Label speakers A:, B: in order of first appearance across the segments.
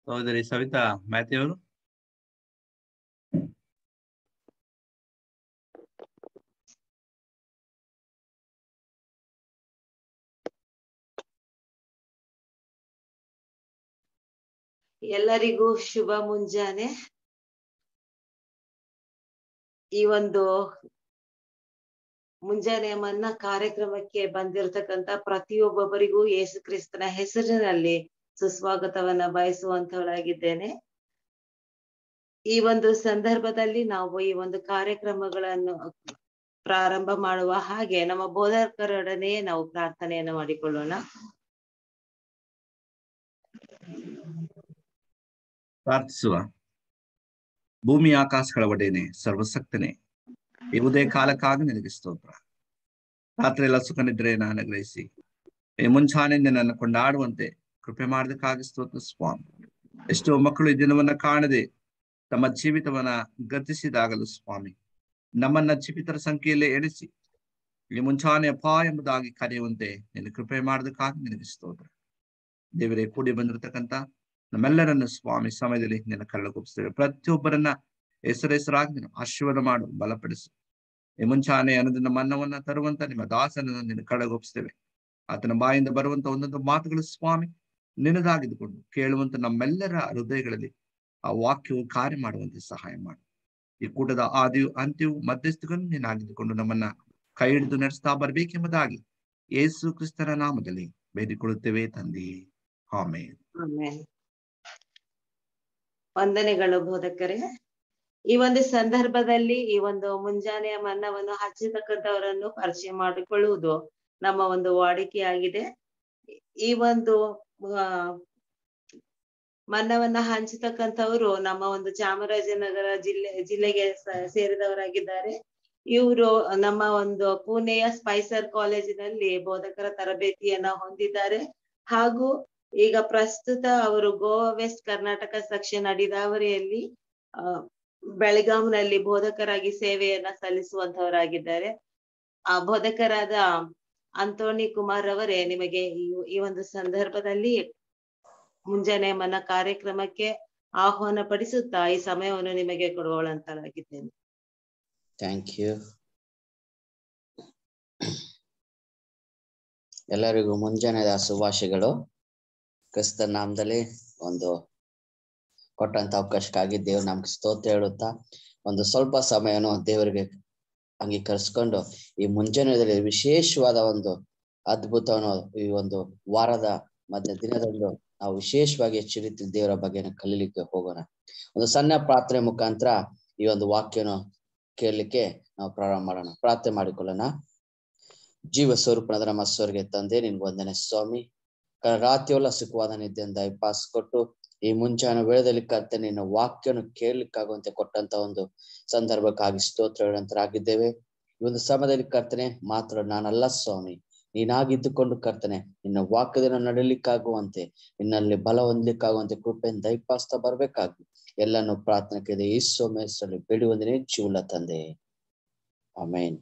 A: ಸಹೋದರಿ ಸವಿತಾ ಮ್ಯಾಥ್ಯೂ ಅವರು
B: ಎಲ್ಲರಿಗೂ ಶುಭ ಮುಂಜಾನೆ ಈ ಒಂದು ಮುಂಜಾನೆ ಮನ್ನ ಕಾರ್ಯಕ್ರಮಕ್ಕೆ ಬಂದಿರತಕ್ಕಂತ ಪ್ರತಿಯೊಬ್ಬೊಬ್ಬರಿಗೂ ಯೇಸು ಕ್ರಿಸ್ತನ ಹೆಸರಿನಲ್ಲಿ ಸುಸ್ವಾಗತವನ್ನ ಬಯಸುವಂತವಳಾಗಿದ್ದೇನೆ ಈ ಒಂದು ಸಂದರ್ಭದಲ್ಲಿ ನಾವು ಈ ಒಂದು ಕಾರ್ಯಕ್ರಮಗಳನ್ನು ಪ್ರಾರಂಭ ಮಾಡುವ ಹಾಗೆ ನಮ್ಮ ಬೋಧಕರೊಡನೆ ನಾವು ಪ್ರಾರ್ಥನೆಯನ್ನು ಮಾಡಿಕೊಳ್ಳೋಣ
A: ಪ್ರಾರ್ಥಿಸುವ ಭೂಮಿ ಆಕಾಶಗಳ ಒಡೆಯನೆ ಸರ್ವಸಕ್ತನೆ ಯಾವುದೇ ಕಾಲಕ್ಕಾಗಿ ನಿನಗೆ ಸ್ತೋತ್ರ ರಾತ್ರಿ ಎಲ್ಲ ಸುಖ ನಿದ್ರೆಯನ್ನು ಅನುಗ್ರಹಿಸಿ ಈ ಮುಂಚಾನೆ ನಿನ್ನನ್ನು ಕೊಂಡಾಡುವಂತೆ ಕೃಪೆ ಮಾಡೋದಕ್ಕಾಗಿ ಸ್ತೋತ್ರ ಸ್ವಾಮಿ ಎಷ್ಟೋ ಮಕ್ಕಳು ಈ ದಿನವನ್ನ ಕಾಣದೆ ತಮ್ಮ ಜೀವಿತವನ್ನ ಗತಿಸಿದಾಗಲು ಸ್ವಾಮಿ ನಮ್ಮನ್ನ ಜೀವಿತರ ಸಂಖ್ಯೆಯಲ್ಲೇ ಎಣಿಸಿ ಈ ಮುಂಚಾನೆ ಅಪ್ಪ ಎಂಬುದಾಗಿ ಕರೆಯುವಂತೆ ನಿನ್ನ ಕೃಪೆ ಮಾಡೋದಕ್ಕಾಗಿ ನಿನಗೆ ಸ್ತೋತ್ರ ದೇವರೇ ಕೂಡಿ ಬಂದಿರತಕ್ಕಂತ ನಮ್ಮೆಲ್ಲರನ್ನು ಸ್ವಾಮಿ ಸಮಯದಲ್ಲಿ ನಿನ್ನ ಕಳ್ಳಗೊಪ್ಪಿಸ್ತೇವೆ ಪ್ರತಿಯೊಬ್ಬರನ್ನ ಹೆಸರೆಸರಾಗಿ ನೀನು ಆಶೀರ್ವಾದ ಮಾಡು ಬಲಪಡಿಸು ಈ ಮುಂಚಾನೆ ಅನ್ನೋದನ್ನ ಮನ್ನವನ್ನ ತರುವಂತ ನಿಮ್ಮ ದಾಸನನ್ನು ನಿನ್ನ ಕಳ್ಳಗೊಪ್ಪಿಸ್ತೇವೆ ಆತನ ಬಾಯಿಂದ ಬರುವಂತ ಒಂದೊಂದು ಮಾತುಗಳು ಸ್ವಾಮಿ ನಿನದಾಗಿದ್ದುಕೊಂಡು ಕೇಳುವಂತ ನಮ್ಮೆಲ್ಲರ ಹೃದಯಗಳಲ್ಲಿ ಆ ವಾಕ್ಯವು ಕಾರ್ಯ ಮಾಡುವಂತೆ ಸಹಾಯ ಮಾಡು ಈ ಕೂಟದ ಆದಿಯು ಅಂತ್ಯವು ಮಧ್ಯಸ್ಥಗಳನ್ನು ನೀನಾಗಿದ್ದುಕೊಂಡು ನಮ್ಮನ್ನ ಕೈ ಹಿಡಿದು ನಡೆಸ್ತಾ ಬರ್ಬೇಕೆಂಬುದಾಗಿ ಯೇಸು ಕ್ರಿಸ್ತನ ನಾಮದಲ್ಲಿ ಬೇಡಿಕೊಳ್ಳುತ್ತೇವೆ ತಂದೆ ಆಮೇಲೆ
B: ಆಮೇಲೆ ವಂದನೆಗಳು ಬೋಧಕರೇ ಈ ಒಂದು ಸಂದರ್ಭದಲ್ಲಿ ಈ ಒಂದು ಮುಂಜಾನೆಯ ಮನ್ನವನ್ನು ಹಚ್ಚಿತಕ್ಕಂಥವರನ್ನು ಪರಿಚಯ ಮಾಡಿಕೊಳ್ಳುವುದು ನಮ್ಮ ಒಂದು ವಾಡಿಕೆಯಾಗಿದೆ ಈ ಒಂದು ಆ ಮನ್ನವನ್ನ ಹಂಚತಕ್ಕಂಥವ್ರು ನಮ್ಮ ಒಂದು ಚಾಮರಾಜನಗರ ಜಿಲ್ಲೆ ಜಿಲ್ಲೆಗೆ ಸೇರಿದವರಾಗಿದ್ದಾರೆ ಇವರು ನಮ್ಮ ಒಂದು ಪುಣೆಯ ಸ್ಪೈಸರ್ ಕಾಲೇಜಿನಲ್ಲಿ ಬೋಧಕರ ತರಬೇತಿಯನ್ನ ಹೊಂದಿದ್ದಾರೆ ಹಾಗೂ ಈಗ ಪ್ರಸ್ತುತ ಅವರು ಗೋವಾ ವೆಸ್ಟ್ ಕರ್ನಾಟಕ ಸೆಕ್ಷನ್ ಅಡಿದಾವರಿಯಲ್ಲಿ ಅಹ್ ಬೆಳಗಾಂನಲ್ಲಿ ಬೋಧಕರಾಗಿ ಸೇವೆಯನ್ನ ಸಲ್ಲಿಸುವಂತವರಾಗಿದ್ದಾರೆ ಆ ಬೋಧಕರಾದ ಅಂತೋಣಿ ಕುಮಾರ್ ಅವರೇ ನಿಮಗೆ ಈ ಈ ಒಂದು ಸಂದರ್ಭದಲ್ಲಿ ಮುಂಜಾನೆ ಮನ ಕಾರ್ಯಕ್ರಮಕ್ಕೆ ಆಹ್ವಾನ ಪಡಿಸುತ್ತಾ ಈ ಸಮಯವನ್ನು ನಿಮಗೆ ಕೊಡುವಳಂತಲಾಗಿದ್ದೇನೆ
C: ಥ್ಯಾಂಕ್ ಯು ಎಲ್ಲರಿಗೂ ಮುಂಜಾನೆದ ಶುಭಾಶಯಗಳು ಕ್ರಿಸ್ತ ನಾಮದಲ್ಲಿ ಒಂದು ಕೊಟ್ಟಂತ ಅವಕಾಶಕ್ಕಾಗಿ ದೇವ್ರು ನಮ್ಗೆ ಸ್ತೋತ್ರ ಹೇಳುತ್ತಾ ಒಂದು ಸ್ವಲ್ಪ ಸಮಯನು ದೇವರಿಗೆ ಅಂಗೀಕರಿಸ್ಕೊಂಡು ಈ ಮುಂಜಾನೆಯಲ್ಲಿ ವಿಶೇಷವಾದ ಒಂದು ಅದ್ಭುತವನ್ನು ಈ ಒಂದು ವಾರದ ಮಧ್ಯ ದಿನದಂದು ನಾವು ವಿಶೇಷವಾಗಿ ಎಚ್ಚರಿತ ದೇವರ ಬಗ್ಗೆ ಕಲೀಲಿಕ್ಕೆ ಹೋಗೋಣ ಒಂದು ಸಣ್ಣ ಪ್ರಾರ್ಥನೆ ಮುಖಾಂತರ ಈ ಒಂದು ವಾಕ್ಯನು ಕೇಳಲಿಕ್ಕೆ ನಾವು ಪ್ರಾರಂಭ ಮಾಡೋಣ ಪ್ರಾರ್ಥನೆ ಮಾಡಿಕೊಳ್ಳೋಣ ಜೀವ ಸ್ವರೂಪನಾದ ನಮ್ಮ ಸ್ವರ್ಗೆ ತಂದೆ ನಿನ್ಗೆ ವಂದನೆ ಸ್ವಾಮಿ ರಾತ್ರಿಯೆಲ್ಲ ಸುಖವಾದ ನಿದ್ದೆಯಿಂದ ಪಾಸ್ ಕೊಟ್ಟು ಈ ಮುಂಚಾನ ವೇಳೆಯಲ್ಲಿ ಕರ್ತೆ ನಿನ್ನ ವಾಕ್ಯನು ಕೇಳಲಿಕ್ಕಾಗುವಂತೆ ಕೊಟ್ಟಂತ ಒಂದು ಸಂದರ್ಭಕ್ಕಾಗಿ ಸ್ತೋತ್ರ ಹೇಳಂತರಾಗಿದ್ದೇವೆ ಈ ಒಂದು ಸಮಯದಲ್ಲಿ ಕರ್ತನೆ ಮಾತ್ರ ನಾನಲ್ಲ ಸ್ವಾಮಿ ನೀನಾಗಿದ್ದುಕೊಂಡು ಕರ್ತನೆ ನಿನ್ನ ವಾಕ್ಯದ ನಡಲಿಕ್ಕಾಗುವಂತೆ ನಿನ್ನಲ್ಲಿ ಬಲ ಹೊಂದಲಿಕ್ಕಾಗುವಂತೆ ಕೃಪೆಯನ್ನು ದಯಪಾಸ್ತಾ ಬರ್ಬೇಕಾಗಿ ಎಲ್ಲಾನು ಪ್ರಾರ್ಥನೆಗೆ ಈ ಸೋಮೇಶ್ವರಲ್ಲಿ ಬೇಡಿ ಒಂದಿನೇ ಜೀವಲ ತಂದೆ ಆಮೇನ್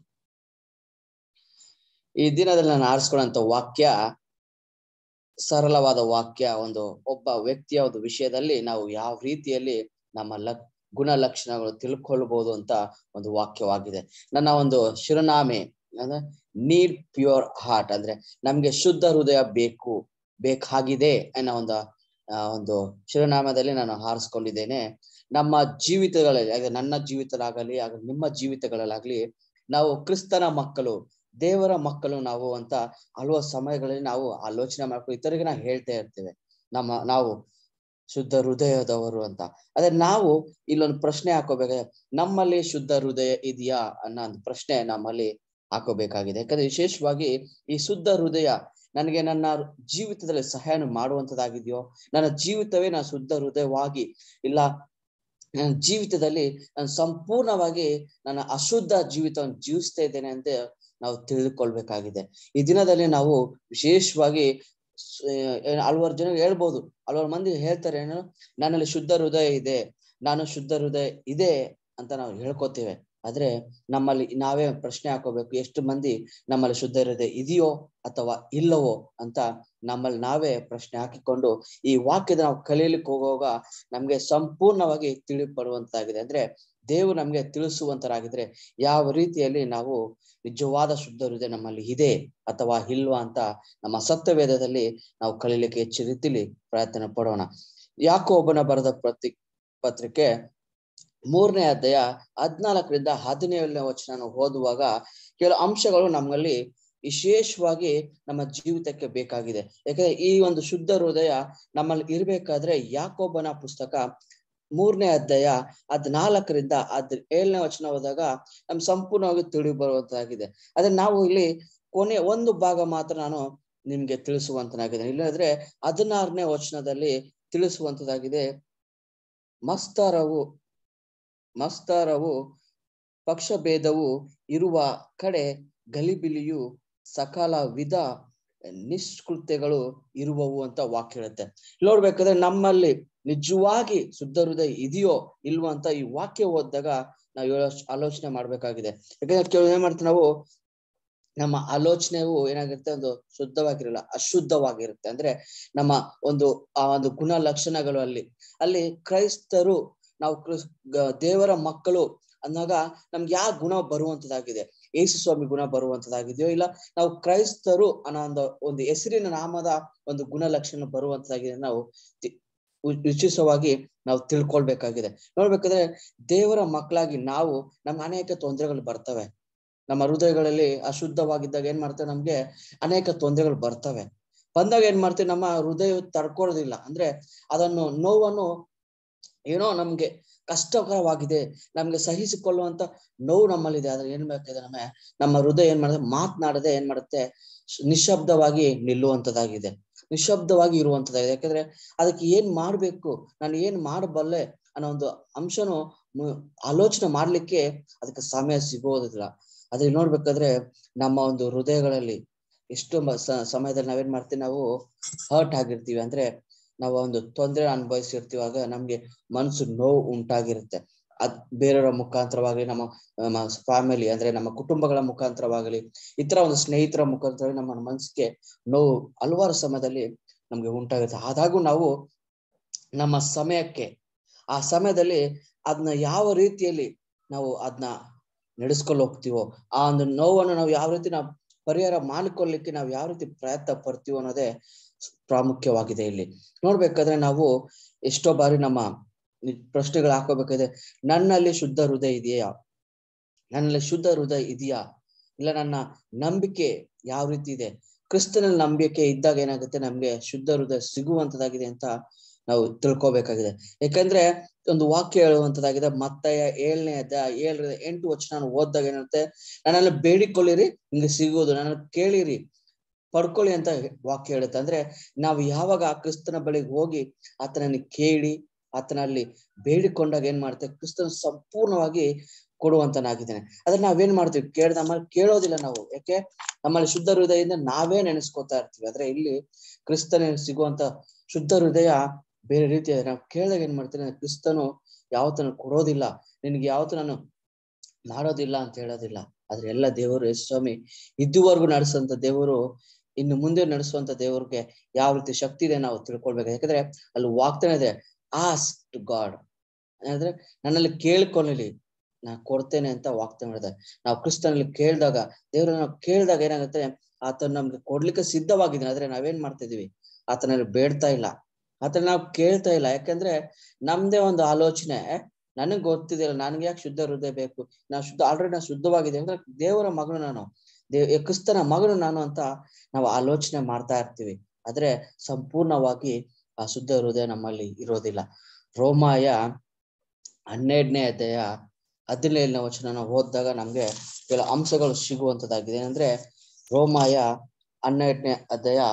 C: ಈ ದಿನದಲ್ಲಿ ನಾನು ಆರಿಸ್ಕೊಳ್ಳುವಂತ ವಾಕ್ಯ ಸರಳವಾದ ವಾಕ್ಯ ಒಂದು ಒಬ್ಬ ವ್ಯಕ್ತಿಯ ಒಂದು ವಿಷಯದಲ್ಲಿ ನಾವು ಯಾವ ರೀತಿಯಲ್ಲಿ ನಮ್ಮ ಲ ಗುಣಲಕ್ಷಣಗಳು ತಿಳ್ಕೊಳ್ಬಹುದು ಅಂತ ಒಂದು ವಾಕ್ಯವಾಗಿದೆ ನನ್ನ ಒಂದು ಶಿರನಾಮೆ ಅಂದ್ರೆ ನೀಡ್ ಪ್ಯೂರ್ ಹಾರ್ಟ್ ಅಂದ್ರೆ ನಮ್ಗೆ ಶುದ್ಧ ಹೃದಯ ಬೇಕು ಬೇಕಾಗಿದೆ ಅನ್ನೋ ಒಂದು ಒಂದು ಶಿರನಾಮದಲ್ಲಿ ನಾನು ಹಾರಿಸ್ಕೊಂಡಿದ್ದೇನೆ ನಮ್ಮ ಜೀವಿತಗಳಲ್ಲಿ ನನ್ನ ಜೀವಿತಲಾಗಲಿ ಆಗ ನಿಮ್ಮ ಜೀವಿತಗಳಲ್ಲಾಗ್ಲಿ ನಾವು ಕ್ರಿಸ್ತನ ಮಕ್ಕಳು ದೇವರ ಮಕ್ಕಳು ನಾವು ಅಂತ ಹಲವು ಸಮಯಗಳಲ್ಲಿ ನಾವು ಆಲೋಚನೆ ಮಾಡ್ಕೊಂಡು ಇತರಿಗೆ ನಾವು ಹೇಳ್ತಾ ಇರ್ತೇವೆ ನಮ್ಮ ನಾವು ಶುದ್ಧ ಹೃದಯದವರು ಅಂತ ಅದೇ ನಾವು ಇಲ್ಲೊಂದು ಪ್ರಶ್ನೆ ಹಾಕೋಬೇಕಾದ್ರೆ ನಮ್ಮಲ್ಲಿ ಶುದ್ಧ ಹೃದಯ ಇದೆಯಾ ಅನ್ನೋ ಒಂದು ಪ್ರಶ್ನೆ ನಮ್ಮಲ್ಲಿ ಹಾಕೋಬೇಕಾಗಿದೆ ಯಾಕಂದ್ರೆ ವಿಶೇಷವಾಗಿ ಈ ಶುದ್ಧ ಹೃದಯ ನನಗೆ ನನ್ನ ಜೀವಿತದಲ್ಲಿ ಸಹಾಯ ಮಾಡುವಂತದ್ದಾಗಿದೆಯೋ ನನ್ನ ಜೀವಿತವೇ ನಾನು ಶುದ್ಧ ಹೃದಯವಾಗಿ ಇಲ್ಲ ನನ್ನ ಜೀವಿತದಲ್ಲಿ ನಾನು ಸಂಪೂರ್ಣವಾಗಿ ನನ್ನ ಅಶುದ್ಧ ಜೀವಿತವನ್ನು ಜೀವಿಸ್ತಾ ಇದ್ದೇನೆ ಅಂತ ನಾವು ತಿಳಿದುಕೊಳ್ಬೇಕಾಗಿದೆ ಈ ದಿನದಲ್ಲಿ ನಾವು ವಿಶೇಷವಾಗಿ ಹಲವಾರು ಜನ ಹೇಳ್ಬೋದು ಹಲವಾರು ಮಂದಿ ಹೇಳ್ತಾರೆ ಏನು ನನ್ನಲ್ಲಿ ಶುದ್ಧ ಹೃದಯ ಇದೆ ನಾನು ಶುದ್ಧ ಹೃದಯ ಇದೆ ಅಂತ ನಾವು ಹೇಳ್ಕೊತೇವೆ ಆದ್ರೆ ನಮ್ಮಲ್ಲಿ ನಾವೇ ಪ್ರಶ್ನೆ ಹಾಕೋಬೇಕು ಎಷ್ಟು ಮಂದಿ ನಮ್ಮಲ್ಲಿ ಶುದ್ಧ ಹೃದಯ ಇದೆಯೋ ಅಥವಾ ಇಲ್ಲವೋ ಅಂತ ನಮ್ಮಲ್ಲಿ ನಾವೇ ಪ್ರಶ್ನೆ ಹಾಕಿಕೊಂಡು ಈ ವಾಕ್ಯದ ನಾವು ಕಲಿಯಲಿಕ್ಕೆ ಹೋಗುವಾಗ ನಮ್ಗೆ ಸಂಪೂರ್ಣವಾಗಿ ತಿಳಿಪಡುವಂತಾಗಿದೆ ಅಂದ್ರೆ ದೇವರು ನಮ್ಗೆ ತಿಳಿಸುವಂತರಾಗಿದ್ರೆ ಯಾವ ರೀತಿಯಲ್ಲಿ ನಾವು ನಿಜವಾದ ಶುದ್ಧ ಹೃದಯ ನಮ್ಮಲ್ಲಿ ಇದೆ ಅಥವಾ ಇಲ್ವಾ ಅಂತ ನಮ್ಮ ಸತ್ಯವೇದದಲ್ಲಿ ನಾವು ಕಲೀಲಿಕ್ಕೆ ಹೆಚ್ಚು ರೀತಿಲಿ ಪ್ರಯತ್ನ ಪಡೋಣ ಯಾಕೋ ಒಬ್ಬನ ಬರೆದ ಪ್ರತಿ ಪತ್ರಿಕೆ ಮೂರನೇ ಅಧ್ಯಾಯ ಹದ್ನಾಲ್ಕರಿಂದ ಹದಿನೇಳನೇ ವಚನ ಓದುವಾಗ ಕೆಲವು ಅಂಶಗಳು ನಮ್ಮಲ್ಲಿ ವಿಶೇಷವಾಗಿ ನಮ್ಮ ಜೀವಿತಕ್ಕೆ ಬೇಕಾಗಿದೆ ಯಾಕಂದ್ರೆ ಈ ಒಂದು ಶುದ್ಧ ಹೃದಯ ನಮ್ಮಲ್ಲಿ ಇರ್ಬೇಕಾದ್ರೆ ಯಾಕೊಬ್ಬನ ಪುಸ್ತಕ ಮೂರನೇ ಅಧ್ಯಾಯ ಹದ್ನಾಲ್ಕರಿಂದ ಹದ್ ಏಳನೇ ವಚನ ಹೋದಾಗ ನಮ್ ಸಂಪೂರ್ಣವಾಗಿ ತಿಳಿ ಬರುವಂತಾಗಿದೆ ಆದ್ರೆ ನಾವು ಇಲ್ಲಿ ಕೊನೆ ಒಂದು ಭಾಗ ಮಾತ್ರ ನಾನು ನಿಮ್ಗೆ ತಿಳಿಸುವಂತನಾಗಿದೆ ಇಲ್ಲದ್ರೆ ಹದಿನಾರನೇ ವಚನದಲ್ಲಿ ತಿಳಿಸುವಂತದಾಗಿದೆ ಮಸ್ತಾರವು ಮಸ್ತಾರವು ಪಕ್ಷಭೇದವು ಇರುವ ಕಡೆ ಗಲಿಬಿಲಿಯು ಸಕಾಲ ವಿಧ ನಿಷ್ಕೃತ್ಯಗಳು ಇರುವವು ಅಂತ ವಾಕ್ಯ ಹೇಳುತ್ತೆ ನೋಡ್ಬೇಕಾದ್ರೆ ನಮ್ಮಲ್ಲಿ ನಿಜವಾಗಿ ಶುದ್ಧ ಹೃದಯ ಇದೆಯೋ ಇಲ್ವೋ ಅಂತ ಈ ವಾಕ್ಯ ಓದಿದಾಗ ನಾವು ಯೋಚ್- ಆಲೋಚನೆ ಮಾಡ್ಬೇಕಾಗಿದೆ ಯಾಕಂದ್ರೆ ಕೆಲವು ಏನ್ ಮಾಡ್ತೀವಿ ನಾವು ನಮ್ಮ ಆಲೋಚನೆಯು ಏನಾಗಿರುತ್ತೆ ಒಂದು ಶುದ್ಧವಾಗಿರಲ್ಲ ಅಶುದ್ಧವಾಗಿರುತ್ತೆ ಅಂದ್ರೆ ನಮ್ಮ ಒಂದು ಆ ಒಂದು ಗುಣ ಲಕ್ಷಣಗಳು ಅಲ್ಲಿ ಅಲ್ಲಿ ಕ್ರೈಸ್ತರು ನಾವು ಕ್ರಿಸ್ ಗ- ದೇವರ ಮಕ್ಕಳು ಅಂದಾಗ ನಮ್ಗೆ ಯಾವ ಗುಣ ಬರುವಂತದಾಗಿದೆ ಯೇಸು ಸ್ವಾಮಿ ಗುಣ ಬರುವಂತದಾಗಿದೆಯೋ ಇಲ್ಲ ನಾವು ಕ್ರೈಸ್ತರು ಅನ್ನೋ ಒಂದು ಒಂದು ಹೆಸರಿನ ನಾಮದ ಒಂದು ಗುಣ ಲಕ್ಷಣ ಬರುವಂತದಾಗಿದೆ ನಾವು ತಿ- ವಿ- ವಿಶೇಷವಾಗಿ ನಾವು ತಿಳ್ಕೊಳ್ಬೇಕಾಗಿದೆ ನೋಡ್ಬೇಕಾದ್ರೆ ದೇವರ ಮಕ್ಕಳಾಗಿ ನಾವು ನಮ್ಗೆ ಅನೇಕ ತೊಂದರೆಗಳು ಬರ್ತವೆ ನಮ್ಮ ಹೃದಯಗಳಲ್ಲಿ ಅಶುದ್ಧವಾಗಿದ್ದಾಗ ಏನ್ ಮಾಡ್ತೇವೆ ನಮ್ಗೆ ಅನೇಕ ತೊಂದರೆಗಳು ಬರ್ತವೆ ಬಂದಾಗ ಏನ್ ಮಾಡ್ತೀವಿ ನಮ್ಮ ಹೃದಯ ತಡ್ಕೊಳ್ಳೋದಿಲ್ಲ ಅಂದ್ರೆ ಅದನ್ನು ನೋವನ್ನು ಏನೋ ನಮ್ಗೆ ಕಷ್ಟಕರವಾಗಿದೆ ನಮ್ಗೆ ಸಹಿಸಿಕೊಳ್ಳುವಂತ ನೋವು ನಮ್ಮಲ್ಲಿದೆ ಆದ್ರೆ ಏನ್ ಬೇಕಾಗಿದೆ ನಮ್ಮ ನಮ್ಮ ಹೃದಯ ಏನ್ ಮಾಡುತ್ತೆ ಮಾತನಾಡದೆ ಏನ್ ಮಾಡುತ್ತೆ ಶ್- ನಿಶ್ಶಬ್ದವಾಗಿ ನಿಲ್ಲುವಂತದಾಗಿದೆ ನಿಶ್ಶಬ್ದವಾಗಿ ಇರುವಂತದಾಗಿದೆ ಯಾಕಂದ್ರೆ ಅದಕ್ಕೆ ಏನ್ ಮಾಡ್ಬೇಕು ನಾನು ಏನ್ ಮಾಡಬಲ್ಲೆ ಅನ್ನೋ ಒಂದು ಅಂಶನು ಮು- ಆಲೋಚನೆ ಮಾಡ್ಲಿಕ್ಕೆ ಅದಕ್ಕೆ ಸಮಯ ಸಿಗೋದಿಲ್ಲ ಅದೇ ನೋಡ್ಬೇಕಾದ್ರೆ ನಮ್ಮ ಒಂದು ಹೃದಯಗಳಲ್ಲಿ ಎಷ್ಟು ಮ- ಸ- ಸಮಯದಲ್ಲಿ ನಾವೇನ್ ಮಾಡ್ತೀವಿ ನಾವು ಹರ್ಟ್ ಆಗಿರ್ತೀವಿ ಅಂದ್ರೆ ನಾವು ಒಂದು ತೊಂದರೆ ಅನುಭವಿಸಿರ್ತೀವಾಗ ನಮ್ಗೆ ಮನಸ್ಸು ನೋವು ಉಂಟಾಗಿರುತ್ತೆ ಅದ್ ಬೇರೆಯವರ ಮುಖಾಂತರವಾಗಿ ನಮ್ಮ ನಮ್ಮ ಫ್ಯಾಮಿಲಿ ಅಂದ್ರೆ ನಮ್ಮ ಕುಟುಂಬಗಳ ಮುಖಾಂತರವಾಗಲಿ ಇತರ ಒಂದು ಸ್ನೇಹಿತರ ಮುಖಾಂತರ ನಮ್ಮ ಮನಸ್ಸಿಗೆ ನೋವು ಹಲವಾರು ಸಮಯದಲ್ಲಿ ನಮ್ಗೆ ಉಂಟಾಗುತ್ತೆ ಆದಾಗೂ ನಾವು ನಮ್ಮ ಸಮಯಕ್ಕೆ ಆ ಸಮಯದಲ್ಲಿ ಅದನ್ನ ಯಾವ ರೀತಿಯಲ್ಲಿ ನಾವು ಅದನ್ನ ನಡೆಸ್ಕೊಂಡು ಹೋಗ್ತೀವೋ ಆ ಒಂದು ನೋವನ್ನು ನಾವು ಯಾವ ರೀತಿ ನಾವು ಪರಿಹಾರ ಮಾಡಿಕೊಳ್ಳಿಕ್ಕೆ ನಾವು ಯಾವ ರೀತಿ ಪ್ರಯತ್ನ ಪಡ್ತೀವೋ ಅನ್ನೋದೇ ಪ್ರಾಮುಖ್ಯವಾಗಿದೆ ಇಲ್ಲಿ ನೋಡ್ಬೇಕಾದ್ರೆ ನಾವು ಎಷ್ಟೋ ಬಾರಿ ನಮ್ಮ ನಿ- ಪ್ರಶ್ನೆಗಳು ಹಾಕೋಬೇಕಾದ್ರೆ ನನ್ನಲ್ಲಿ ಶುದ್ಧ ಹೃದಯ ಇದೆಯಾ ನನ್ನಲ್ಲಿ ಶುದ್ಧ ಹೃದಯ ಇದೆಯಾ ಇಲ್ಲ ನನ್ನ ನಂಬಿಕೆ ಯಾವ ರೀತಿ ಇದೆ ಕ್ರಿಸ್ತನಲ್ಲಿ ನಂಬಿಕೆ ಇದ್ದಾಗ ಏನಾಗುತ್ತೆ ನಮ್ಗೆ ಶುದ್ಧ ಹೃದಯ ಸಿಗುವಂತದಾಗಿದೆ ಅಂತ ನಾವು ತಿಳ್ಕೊಬೇಕಾಗಿದೆ ಯಾಕಂದ್ರೆ ಒಂದು ವಾಕ್ಯ ಹೇಳುವಂತದಾಗಿದೆ ಮತ್ತಯ ಏಳನೇ ಅಧ್ಯಾಯ ಏಳರಿಂದ ಎಂಟು ವಚನ ನಾನು ಓದಿದಾಗ ಏನಿರುತ್ತೆ ನನ್ನಲ್ಲಿ ಬೇಡಿಕೊಳ್ಳಿರಿ ನಿಮ್ಗೆ ಸಿಗುವುದು ನನ್ನ ಕೇಳಿರಿ ಪಡ್ಕೊಳ್ಳಿ ಅಂತ ವಾಕ್ಯ ಹೇಳುತ್ತೆ ಅಂದ್ರೆ ನಾವು ಯಾವಾಗ ಆ ಕ್ರಿಸ್ತನ ಬಳಿಗೆ ಹೋಗಿ ಆತನನ್ನು ಕೇಳಿ ಆತನಲ್ಲಿ ಬೇಡಿಕೊಂಡಾಗ ಏನ್ ಮಾಡ್ತೇವೆ ಕ್ರಿಸ್ತನ ಸಂಪೂರ್ಣವಾಗಿ ಕೊಡುವಂತನಾಗಿದ್ದಾನೆ ಅದ್ರ ನಾವೇನ್ ಮಾಡ್ತೀವಿ ಕೇಳ್ದ ನಮ್ಮಲ್ಲಿ ಕೇಳೋದಿಲ್ಲ ನಾವು ಯಾಕೆ ನಮ್ಮಲ್ಲಿ ಶುದ್ಧ ಹೃದಯದಿಂದ ನಾವೇ ನೆನೆಸ್ಕೊತಾ ಇರ್ತೀವಿ ಆದ್ರೆ ಇಲ್ಲಿ ಕ್ರಿಸ್ತನ ಸಿಗುವಂತ ಶುದ್ಧ ಹೃದಯ ಬೇರೆ ರೀತಿಯ ನಾವು ಕೇಳಿದಾಗ ಏನ್ ಮಾಡ್ತೀನಿ ಅಂದ್ರೆ ಕ್ರಿಸ್ತನು ಯಾವತ್ತೂ ಕೊಡೋದಿಲ್ಲ ನಿನ್ಗೆ ಯಾವತ್ತೂ ನಾನು ಮಾಡೋದಿಲ್ಲ ಅಂತ ಹೇಳೋದಿಲ್ಲ ಆದ್ರೆ ಎಲ್ಲ ದೇವರು ಯೇಸು ಸ್ವಾಮಿ ಇದುವರೆಗೂ ನಡೆಸುವಂತ ದೇವರು ಇನ್ನು ಮುಂದೆ ನಡೆಸುವಂತ ದೇವರಿಗೆ ಯಾವ ರೀತಿ ಶಕ್ತಿ ಇದೆ ನಾವು ತಿಳ್ಕೊಳ್ಬೇಕು ಯಾಕಂದ್ರೆ ಅಲ್ಲಿ ವಾಗ್ತಾನೆ ಇದೆ ಆಸ್ ಟು ಗಾಡ್ ಅಂದ್ರೆ ನನ್ನಲ್ಲಿ ಕೇಳ್ಕೊಳ್ಳಿ ನಾ ಕೊಡ್ತೇನೆ ಅಂತ ವಾಗ್ತಾನೆ ಮಾಡಿದೆ ನಾವು ಕ್ರಿಸ್ತನಲ್ಲಿ ಕೇಳಿದಾಗ ದೇವ್ರನ್ನ ನಾವು ಕೇಳಿದಾಗ ಏನಾಗುತ್ತೆ ಆತನ ನಮ್ಗೆ ಕೊಡ್ಲಿಕ್ಕೆ ಸಿದ್ಧವಾಗಿದ್ದಾನೆ ಆದ್ರೆ ನಾವೇನ್ ಮಾಡ್ತಾ ಇದೀವಿ ಆತನಲ್ಲಿ ಬೇಡ್ತಾ ಇಲ್ಲ ಆತನ ನಾವು ಕೇಳ್ತಾ ಇಲ್ಲ ಯಾಕಂದ್ರೆ ನಮ್ದೇ ಒಂದು ಆಲೋಚನೆ ನನಗ್ ಗೊತ್ತಿದೆಯಲ್ಲ ನನ್ಗೆ ಯಾಕೆ ಶುದ್ಧ ಹೃದಯ ಬೇಕು ನಾ ಶುದ್ಧ ಆಲ್ರೆಡಿ ನಾ ಶುದ್ಧವಾಗಿದೆ ಅಂದ್ರೆ ದೇವರ ಮಗನು ನಾನು ದೇವ್ ಏ ಕ್ರಿಸ್ತನ ಮಗನು ನಾನು ಅಂತ ನಾವು ಆಲೋಚನೆ ಮಾಡ್ತಾ ಇರ್ತೀವಿ ಆದ್ರೆ ಸಂಪೂರ್ಣವಾಗಿ ಆ ಶುದ್ಧ ಹೃದಯ ನಮ್ಮಲ್ಲಿ ಇರೋದಿಲ್ಲ ರೋಮಾಯ ಹನ್ನೆರಡನೇ ಅಧ್ಯಾಯ ಹದಿನೇಳನೇ ವಚನ ನಾವು ಓದಿದಾಗ ನಮ್ಗೆ ಕೆಲವು ಅಂಶಗಳು ಸಿಗುವಂತದ್ದಾಗಿದೆ ಏನಂದ್ರೆ ರೋಮಾಯ ಹನ್ನೆರಡನೇ ಅಧ್ಯಾಯ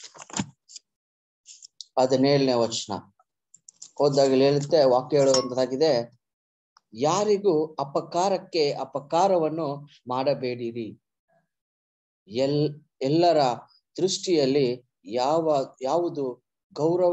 C: ಹದಿನೇಳನೇ ವಚನ ಓದಿದಾಗ ಇಲ್ಲಿ ಹೇಳುತ್ತೆ ವಾಕ್ಯ ಹೇಳುವಂತದಾಗಿದೆ ಯಾರಿಗೂ ಅಪಕಾರಕ್ಕೆ ಅಪಕಾರವನ್ನು ಮಾಡಬೇಡಿರಿ ಎಲ್ ಎಲ್ಲರ ದೃಷ್ಟಿಯಲ್ಲಿ ಯಾವ ಯಾವುದು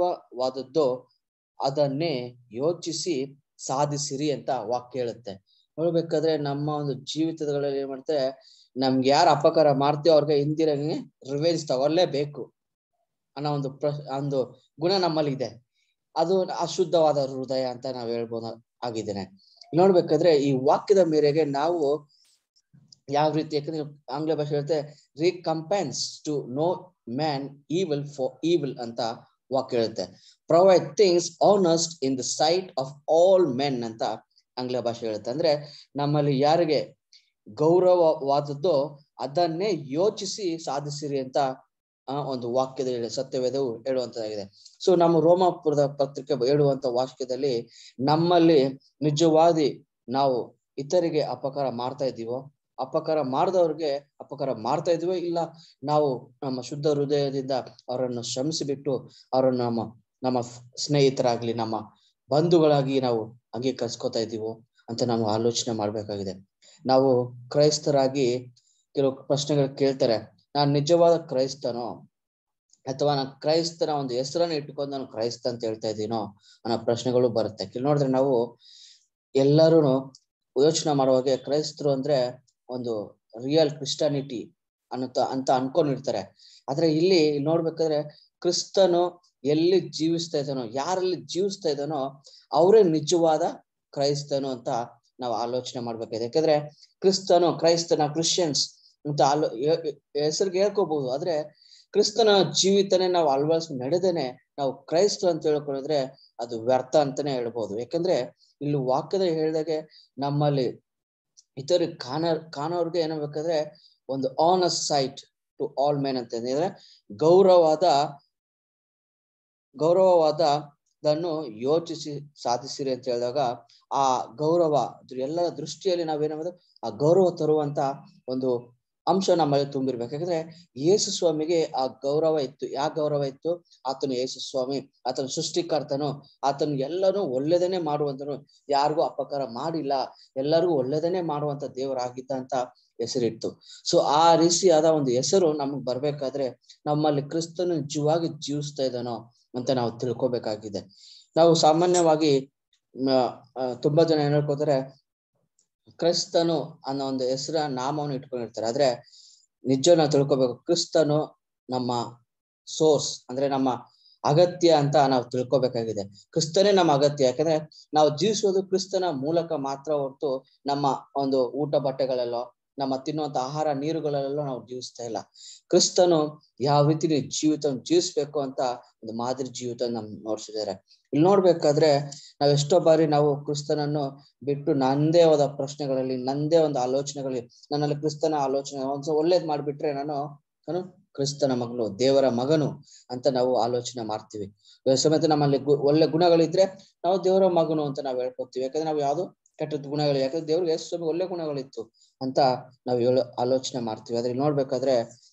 C: ಗೌರವವಾದದ್ದೋ ಅದನ್ನೇ ಯೋಚಿಸಿ ಸಾಧಿಸಿರಿ ಅಂತ ವಾಕ್ಯ ಹೇಳುತ್ತೆ ನೋಡ್ಬೇಕಾದ್ರೆ ನಮ್ಮ ಒಂದು ಜೀವಿತಗಳಲ್ಲಿ ಏನ್ ಮಾಡ್ತಾರೆ ನಮ್ಗೆ ಯಾರು ಅಪಕಾರ ಮಾಡ್ತೀವೋ ಅವ್ರಿಗೆ ಹಿಂದಿರಂಗೆ ರಿವೆಂಜ್ ತಗೊಳ್ಳೇಬೇಕು ಅನ್ನೋ ಒಂದು ಪ್ರ ಒಂದು ಗುಣ ನಮ್ಮಲ್ಲಿ ಇದೆ ಅದು ಅಶುದ್ಧವಾದ ಹೃದಯ ಅಂತ ನಾವ್ ಹೇಳ್ಬೋದು ಆಗಿದ್ದೇನೆ ನೋಡ್ಬೇಕಾದ್ರೆ ಈ ವಾಕ್ಯದ ಮೇರೆಗೆ ನಾವು ಯಾವ ರೀತಿ ಯಾಕಂದ್ರೆ ಆಂಗ್ಲ ಭಾಷೆ ಹೇಳುತ್ತೆ recompense to no man evil for evil ಅಂತ ವಾಕ್ಯ ಹೇಳುತ್ತೆ provide things honest in the sight of all men ಅಂತ ಆಂಗ್ಲ ಭಾಷೆ ಹೇಳುತ್ತೆ ಅಂದ್ರೆ ನಮ್ಮಲ್ಲಿ ಯಾರಿಗೆ ಗೌರವವಾದದ್ದು ಅದನ್ನೇ ಯೋಚಿಸಿ ಸಾಧಿಸಿರಿ ಅಂತ ಆ ಒಂದು ವಾಕ್ಯದಲ್ಲಿ ಸತ್ಯವೇದವು ಹೇಳುವಂತದಾಗಿದೆ ಸೊ ನಮ್ಮ ರೋಮಾಪುರದ ಪತ್ರಿಕೆ ಹೇಳುವಂತ ವಾಕ್ಯದಲ್ಲಿ ನಮ್ಮಲ್ಲಿ ನಿಜವಾದಿ ನಾವು ಇತರಿಗೆ ಅಪಕಾರ ಮಾಡ್ತಾ ಇದ್ದೀವೋ ಅಪಕಾರ ಮಾಡಿದವ್ರಿಗೆ ಅಪಕಾರ ಮಾಡ್ತಾ ಇದೀವೋ ಇಲ್ಲ ನಾವು ನಮ್ಮ ಶುದ್ಧ ಹೃದಯದಿಂದ ಅವರನ್ನು ಶ್ರಮಿಸಿಬಿಟ್ಟು ಅವರನ್ನು ನಮ್ಮ ನಮ್ಮ ಸ್ನೇಹಿತರಾಗ್ಲಿ ನಮ್ಮ ಬಂಧುಗಳಾಗಿ ನಾವು ಅಂಗೀಕರಿಸ್ಕೊತಾ ಇದ್ದೀವೋ ಅಂತ ನಾವು ಆಲೋಚನೆ ಮಾಡ್ಬೇಕಾಗಿದೆ ನಾವು ಕ್ರೈಸ್ತರಾಗಿ ಕೆಲವು ಪ್ರಶ್ನೆಗಳು ಕೇಳ್ತಾರೆ ನಾನ್ ನಿಜವಾದ ಕ್ರೈಸ್ತನೋ ಅಥವಾ ನಾನು ಕ್ರೈಸ್ತನ ಒಂದು ಹೆಸರನ್ನ ಇಟ್ಕೊಂಡು ನಾನು ಕ್ರೈಸ್ತ ಅಂತ ಹೇಳ್ತಾ ಇದ್ದೀನೋ ಅನ್ನೋ ಪ್ರಶ್ನೆಗಳು ಬರುತ್ತೆ ಇಲ್ಲಿ ನೋಡಿದ್ರೆ ನಾವು ಎಲ್ಲರೂ ಯೋಚನೆ ಮಾಡುವಾಗೆ ಕ್ರೈಸ್ತರು ಅಂದ್ರೆ ಒಂದು ರಿಯಲ್ ಕ್ರಿಸ್ಟಾನಿಟಿ ಅನ್ನತ ಅಂತ ಅನ್ಕೊಂಡಿರ್ತಾರೆ ಆದ್ರೆ ಇಲ್ಲಿ ನೋಡ್ಬೇಕಾದ್ರೆ ಕ್ರಿಸ್ತನು ಎಲ್ಲಿ ಜೀವಿಸ್ತಾ ಇದ್ದಾನೋ ಯಾರಲ್ಲಿ ಜೀವಿಸ್ತಾ ಇದ್ದಾನೋ ಅವರೇ ನಿಜವಾದ ಕ್ರೈಸ್ತನು ಅಂತ ನಾವು ಆಲೋಚನೆ ಮಾಡ್ಬೇಕಾಗಿದೆ ಯಾಕಂದ್ರೆ ಕ್ರಿಸ್ತನು ಕ್ರೈಸ್ತನ ಕ್ರಿಶ್ಚಿಯನ್ಸ್ ಅಂತ ಆಲೋ ಹೆಸರಿಗೆ ಹೇಳ್ಕೋಬಹುದು ಆದ್ರೆ ಕ್ರಿಸ್ತನ ಜೀವಿತನೇ ನಾವು ಅಳವಡಿಸ್ಕೊಂಡು ನಡೆದೇನೆ ನಾವು ಕ್ರೈಸ್ತ ಅಂತ ಹೇಳ್ಕೊಂಡಿದ್ರೆ ಅದು ವ್ಯರ್ಥ ಅಂತಾನೆ ಹೇಳ್ಬೋದು ಯಾಕಂದ್ರೆ ಇಲ್ಲಿ ವಾಕ್ಯದ ಹೇಳಿದಾಗೆ ನಮ್ಮಲ್ಲಿ ಇತರಿಗೆ ಕಾಣ ಕಾಣೋರ್ಗೆ ಏನಾಗ್ಬೇಕಾದ್ರೆ ಒಂದು honest sight to all men ಅಂತ ಹೇಳಿದ್ರೆ ಗೌರವವಾದ ಗೌರವವಾದ ದನ್ನು ಯೋಚಿಸಿ ಸಾಧಿಸಿರಿ ಅಂತ ಹೇಳಿದಾಗ ಆ ಗೌರವ ಎಲ್ಲರ ದೃಷ್ಟಿಯಲ್ಲಿ ನಾವೇನಾಗೋದು ಆ ಗೌರವ ತರುವಂತ ಒಂದು ಅಂಶ ನಮ್ಮಲ್ಲಿ ತುಂಬಿರ್ಬೇಕು ಯಾಕಂದ್ರೆ ಯೇಸು ಸ್ವಾಮಿಗೆ ಆ ಗೌರವ ಇತ್ತು ಯಾ ಗೌರವ ಇತ್ತು ಆತನು ಯೇಸು ಸ್ವಾಮಿ ಆತನ ಸೃಷ್ಟಿಕರ್ತನು ಆತನು ಎಲ್ಲರೂ ಒಳ್ಳೆದನ್ನೇ ಮಾಡುವಂತನು ಯಾರಿಗೂ ಅಪಕಾರ ಮಾಡಿಲ್ಲ ಎಲ್ಲರಿಗೂ ಒಳ್ಳೆದನ್ನೇ ಮಾಡುವಂತ ದೇವರಾಗಿದ್ದ ಅಂತ ಹೆಸರಿತ್ತು ಸೊ ಆ ರೀತಿಯಾದ ಒಂದು ಹೆಸರು ನಮಗ್ ಬರ್ಬೇಕಾದ್ರೆ ನಮ್ಮಲ್ಲಿ ಕ್ರಿಸ್ತನು ನಿಜವಾಗಿ ಜೀವಿಸ್ತಾ ಇದ್ದಾನೋ ಅಂತ ನಾವು ತಿಳ್ಕೊಬೇಕಾಗಿದೆ ನಾವು ಸಾಮಾನ್ಯವಾಗಿ ತುಂಬಾ ಜನ ಏನ್ ಹೇಳ್ಕೋತಾರೆ ಕ್ರಿಸ್ತನು ಅನ್ನೋ ಒಂದು ಹೆಸರ ನಾಮವನ್ನು ಇಟ್ಕೊಂಡಿರ್ತಾರೆ ಆದ್ರೆ ನಿಜ ನಾವು ತಿಳ್ಕೊಬೇಕು ಕ್ರಿಸ್ತನು ನಮ್ಮ ಸೋರ್ಸ್ ಅಂದ್ರೆ ನಮ್ಮ ಅಗತ್ಯ ಅಂತ ನಾವು ತಿಳ್ಕೊಬೇಕಾಗಿದೆ ಕ್ರಿಸ್ತನೇ ನಮ್ಮ ಅಗತ್ಯ ಯಾಕಂದ್ರೆ ನಾವು ಜೀವಿಸೋದು ಕ್ರಿಸ್ತನ ಮೂಲಕ ಮಾತ್ರ ಹೊರತು ನಮ್ಮ ಒಂದು ಊಟ ಬಟ್ಟೆಗಳಲ್ಲೋ ನಮ್ಮ ತಿನ್ನುವಂತ ಆಹಾರ ನೀರುಗಳಲ್ಲೆಲ್ಲ ನಾವು ಜೀವಿಸ್ತಾ ಇಲ್ಲ ಕ್ರಿಸ್ತನು ಯಾವ ರೀತಿ ಜೀವಿತ ಜೀವಿಸ್ಬೇಕು ಅಂತ ಒಂದು ಮಾದರಿ ಜೀವಿತ ನಮ್ ನೋಡ್ಸಿದ್ದಾರೆ ಇಲ್ಲಿ ನೋಡ್ಬೇಕಾದ್ರೆ ನಾವ್ ಎಷ್ಟೋ ಬಾರಿ ನಾವು ಕ್ರಿಸ್ತನನ್ನು ಬಿಟ್ಟು ನಂದೇ ಆದ ಪ್ರಶ್ನೆಗಳಲ್ಲಿ ನಂದೇ ಒಂದು ಆಲೋಚನೆಗಳಲ್ಲಿ ನನ್ನಲ್ಲಿ ಕ್ರಿಸ್ತನ ಆಲೋಚನೆ ಒಂದ್ಸ ಒಳ್ಳೇದ್ ಮಾಡ್ಬಿಟ್ರೆ ನಾನು ನಾನು ಕ್ರಿಸ್ತನ ಮಗನು ದೇವರ ಮಗನು ಅಂತ ನಾವು ಆಲೋಚನೆ ಮಾಡ್ತೀವಿ ಸಮೇತ ನಮ್ಮಲ್ಲಿ ಒಳ್ಳೆ ಗುಣಗಳಿದ್ರೆ ನಾವು ದೇವರ ಮಗನು ಅಂತ ನಾವು ಹೇಳ್ಕೊತೀವಿ ಯಾಕಂದ್ರೆ ನಾವು ಯಾವ್ದು ಕೆಟ್ಟದ ಗುಣಗಳು ಯಾಕಂದ್ರೆ ದೇವ್ರಿಗೆ ಎಷ್ಟು ಒಳ್ಳೆ ಗುಣಗಳಿತ್ತು ಅಂತ ನಾವು ಹೇಳೋ ಆಲೋಚನೆ ಮಾಡ್ತೀವಿ ಅದ್ರಲ್ಲಿ ನೋಡ್ಬೇಕಾದ್ರೆ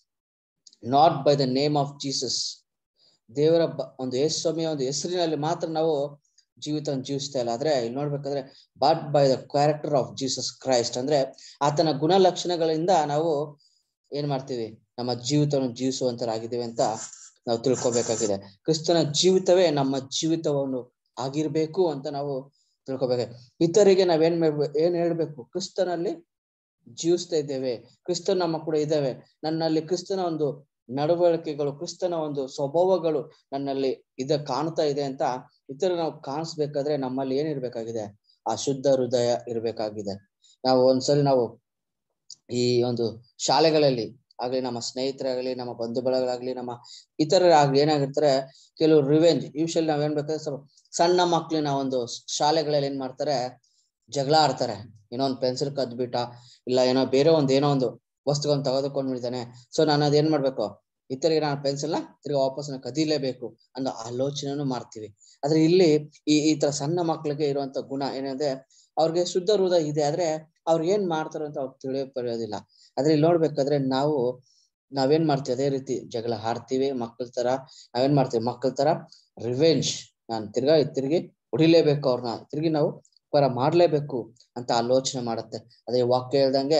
C: not by the name of Jesus ದೇವರ ಒಂದು ಯೇಸ್ವಾಮಿಯ ಒಂದು ಹೆಸರಿನಲ್ಲಿ ಮಾತ್ರ ನಾವು ಜೀವಿತ ಜೀವಿಸ್ತಾ ಇಲ್ಲ ಆದ್ರೆ ಇಲ್ಲಿ ನೋಡ್ಬೇಕಾದ್ರೆ but by the character of Jesus Christ ಅಂದ್ರೆ ಆತನ ಗುಣಲಕ್ಷಣಗಳಿಂದ ನಾವು ಏನ್ ಮಾಡ್ತೀವಿ ನಮ್ಮ ಜೀವಿತವನ್ನು ಜೀವಿಸುವಂತರಾಗಿದ್ದೇವೆ ಅಂತ ನಾವು ತಿಳ್ಕೊಬೇಕಾಗಿದೆ ಕ್ರಿಸ್ತನ ಜೀವಿತವೇ ನಮ್ಮ ಜೀವಿತವನ್ನು ಆಗಿರ್ಬೇಕು ಅಂತ ನಾವು ತಿಳ್ಕೊಬೇಕು ಇತರಿಗೆ ನಾವೇನ್ ಏನ್ ಹೇಳ್ಬೇಕು ಕ್ರಿಸ್ತನಲ್ಲಿ ಜೀವಿಸ್ತಾ ಇದ್ದೇವೆ ಕ್ರಿಸ್ತನ್ ನಮ್ಮ ಕೂಡ ಇದ್ದೇವೆ ನನ್ನಲ್ಲಿ ಕ್ರಿಸ್ತನ ಒಂದು ನಡವಳಿಕೆಗಳು ಕ್ರಿಸ್ತನ ಒಂದು ಸ್ವಭಾವಗಳು ನನ್ನಲ್ಲಿ ಇದ ಕಾಣ್ತಾ ಇದೆ ಅಂತ ಇತರ ನಾವು ಕಾಣಿಸ್ಬೇಕಾದ್ರೆ ನಮ್ಮಲ್ಲಿ ಏನಿರ್ಬೇಕಾಗಿದೆ ಆ ಶುದ್ಧ ಹೃದಯ ಇರ್ಬೇಕಾಗಿದೆ ನಾವು ಒಂದ್ಸಲಿ ನಾವು ಈ ಒಂದು ಶಾಲೆಗಳಲ್ಲಿ ಆಗ್ಲಿ ನಮ್ಮ ಸ್ನೇಹಿತರಾಗ್ಲಿ ನಮ್ಮ ಬಂಧು ಬಳಗರಾಗ್ಲಿ ನಮ್ಮ ಇತರರಾಗ್ಲಿ ಏನಾಗಿರ್ತಾರೆ ಕೆಲವು ರಿವೆಂಜ್ ಯೂಶಲಿ ನಾವ್ ಏನ್ ಬೇಕಾದ್ರೆ ಸ್ವಲ್ಪ ಸಣ್ಣ ಮಕ್ಳಿನ ಒಂದು ಶಾಲೆಗಳಲ್ಲಿ ಏನ್ ಮಾಡ್ತಾರೆ ಜಗಳ ಆಡ್ತಾರೆ ಏನೋ ಒಂದು ಪೆನ್ಸಿಲ್ ಕದ್ಬಿಟ್ಟ ಇಲ್ಲ ಏನೋ ಬೇರೆ ಒಂದ್ ಏನೋ ಒಂದು ವಸ್ತುಗಳನ್ನ ತೆಗೆದುಕೊಂಡು ಬಿಡ್ತಾನೆ ಸೊ ನಾನು ಅದೇನ್ ಮಾಡ್ಬೇಕು ಇತರಿಗೆ ನಾನು ಪೆನ್ಸಿಲ್ನ ತಿರ್ಗಿ ವಾಪಸ್ ಕದೀಲೇಬೇಕು ಅನ್ನೋ ಆಲೋಚನೆನೂ ಮಾಡ್ತೀವಿ ಆದ್ರೆ ಇಲ್ಲಿ ಈ ಈ ತರ ಸಣ್ಣ ಮಕ್ಳಿಗೆ ಇರುವಂತ ಗುಣ ಏನಂದ್ರೆ ಅವ್ರಿಗೆ ಶುದ್ಧ ಹೃದಯ ಇದೆ ಆದ್ರೆ ಅವ್ರು ಏನ್ ಮಾಡ್ತಾರ ಅಂತ ಅವ್ರಿಗೆ ತಿಳಿಯೋ ಬರೋದಿಲ್ಲ ಆದ್ರೆ ಇಲ್ಲಿ ನೋಡ್ಬೇಕಾದ್ರೆ ನಾವು ನಾವೇನ್ ಮಾಡ್ತೀವಿ ಅದೇ ರೀತಿ ಜಗಳ ಹಾಡ್ತೀವಿ ಮಕ್ಕಳ ತರ ನಾವೇನ್ ಮಾಡ್ತೀವಿ ಮಕ್ಕಳ ತರ ರಿವೆಂಜ್ ನಾನ್ ತಿರ್ಗಾ ತಿರ್ಗಿ ಹೊಡಿಲೇಬೇಕು ಅವ್ರನ್ನ ತಿರ್ಗಿ ನಾವು ಪರ ಮಾಡ್ಲೇಬೇಕು ಅಂತ ಆಲೋಚನೆ ಮಾಡುತ್ತೆ ಅದೇ ವಾಕ್ಯ ಹೇಳ್ದಂಗೆ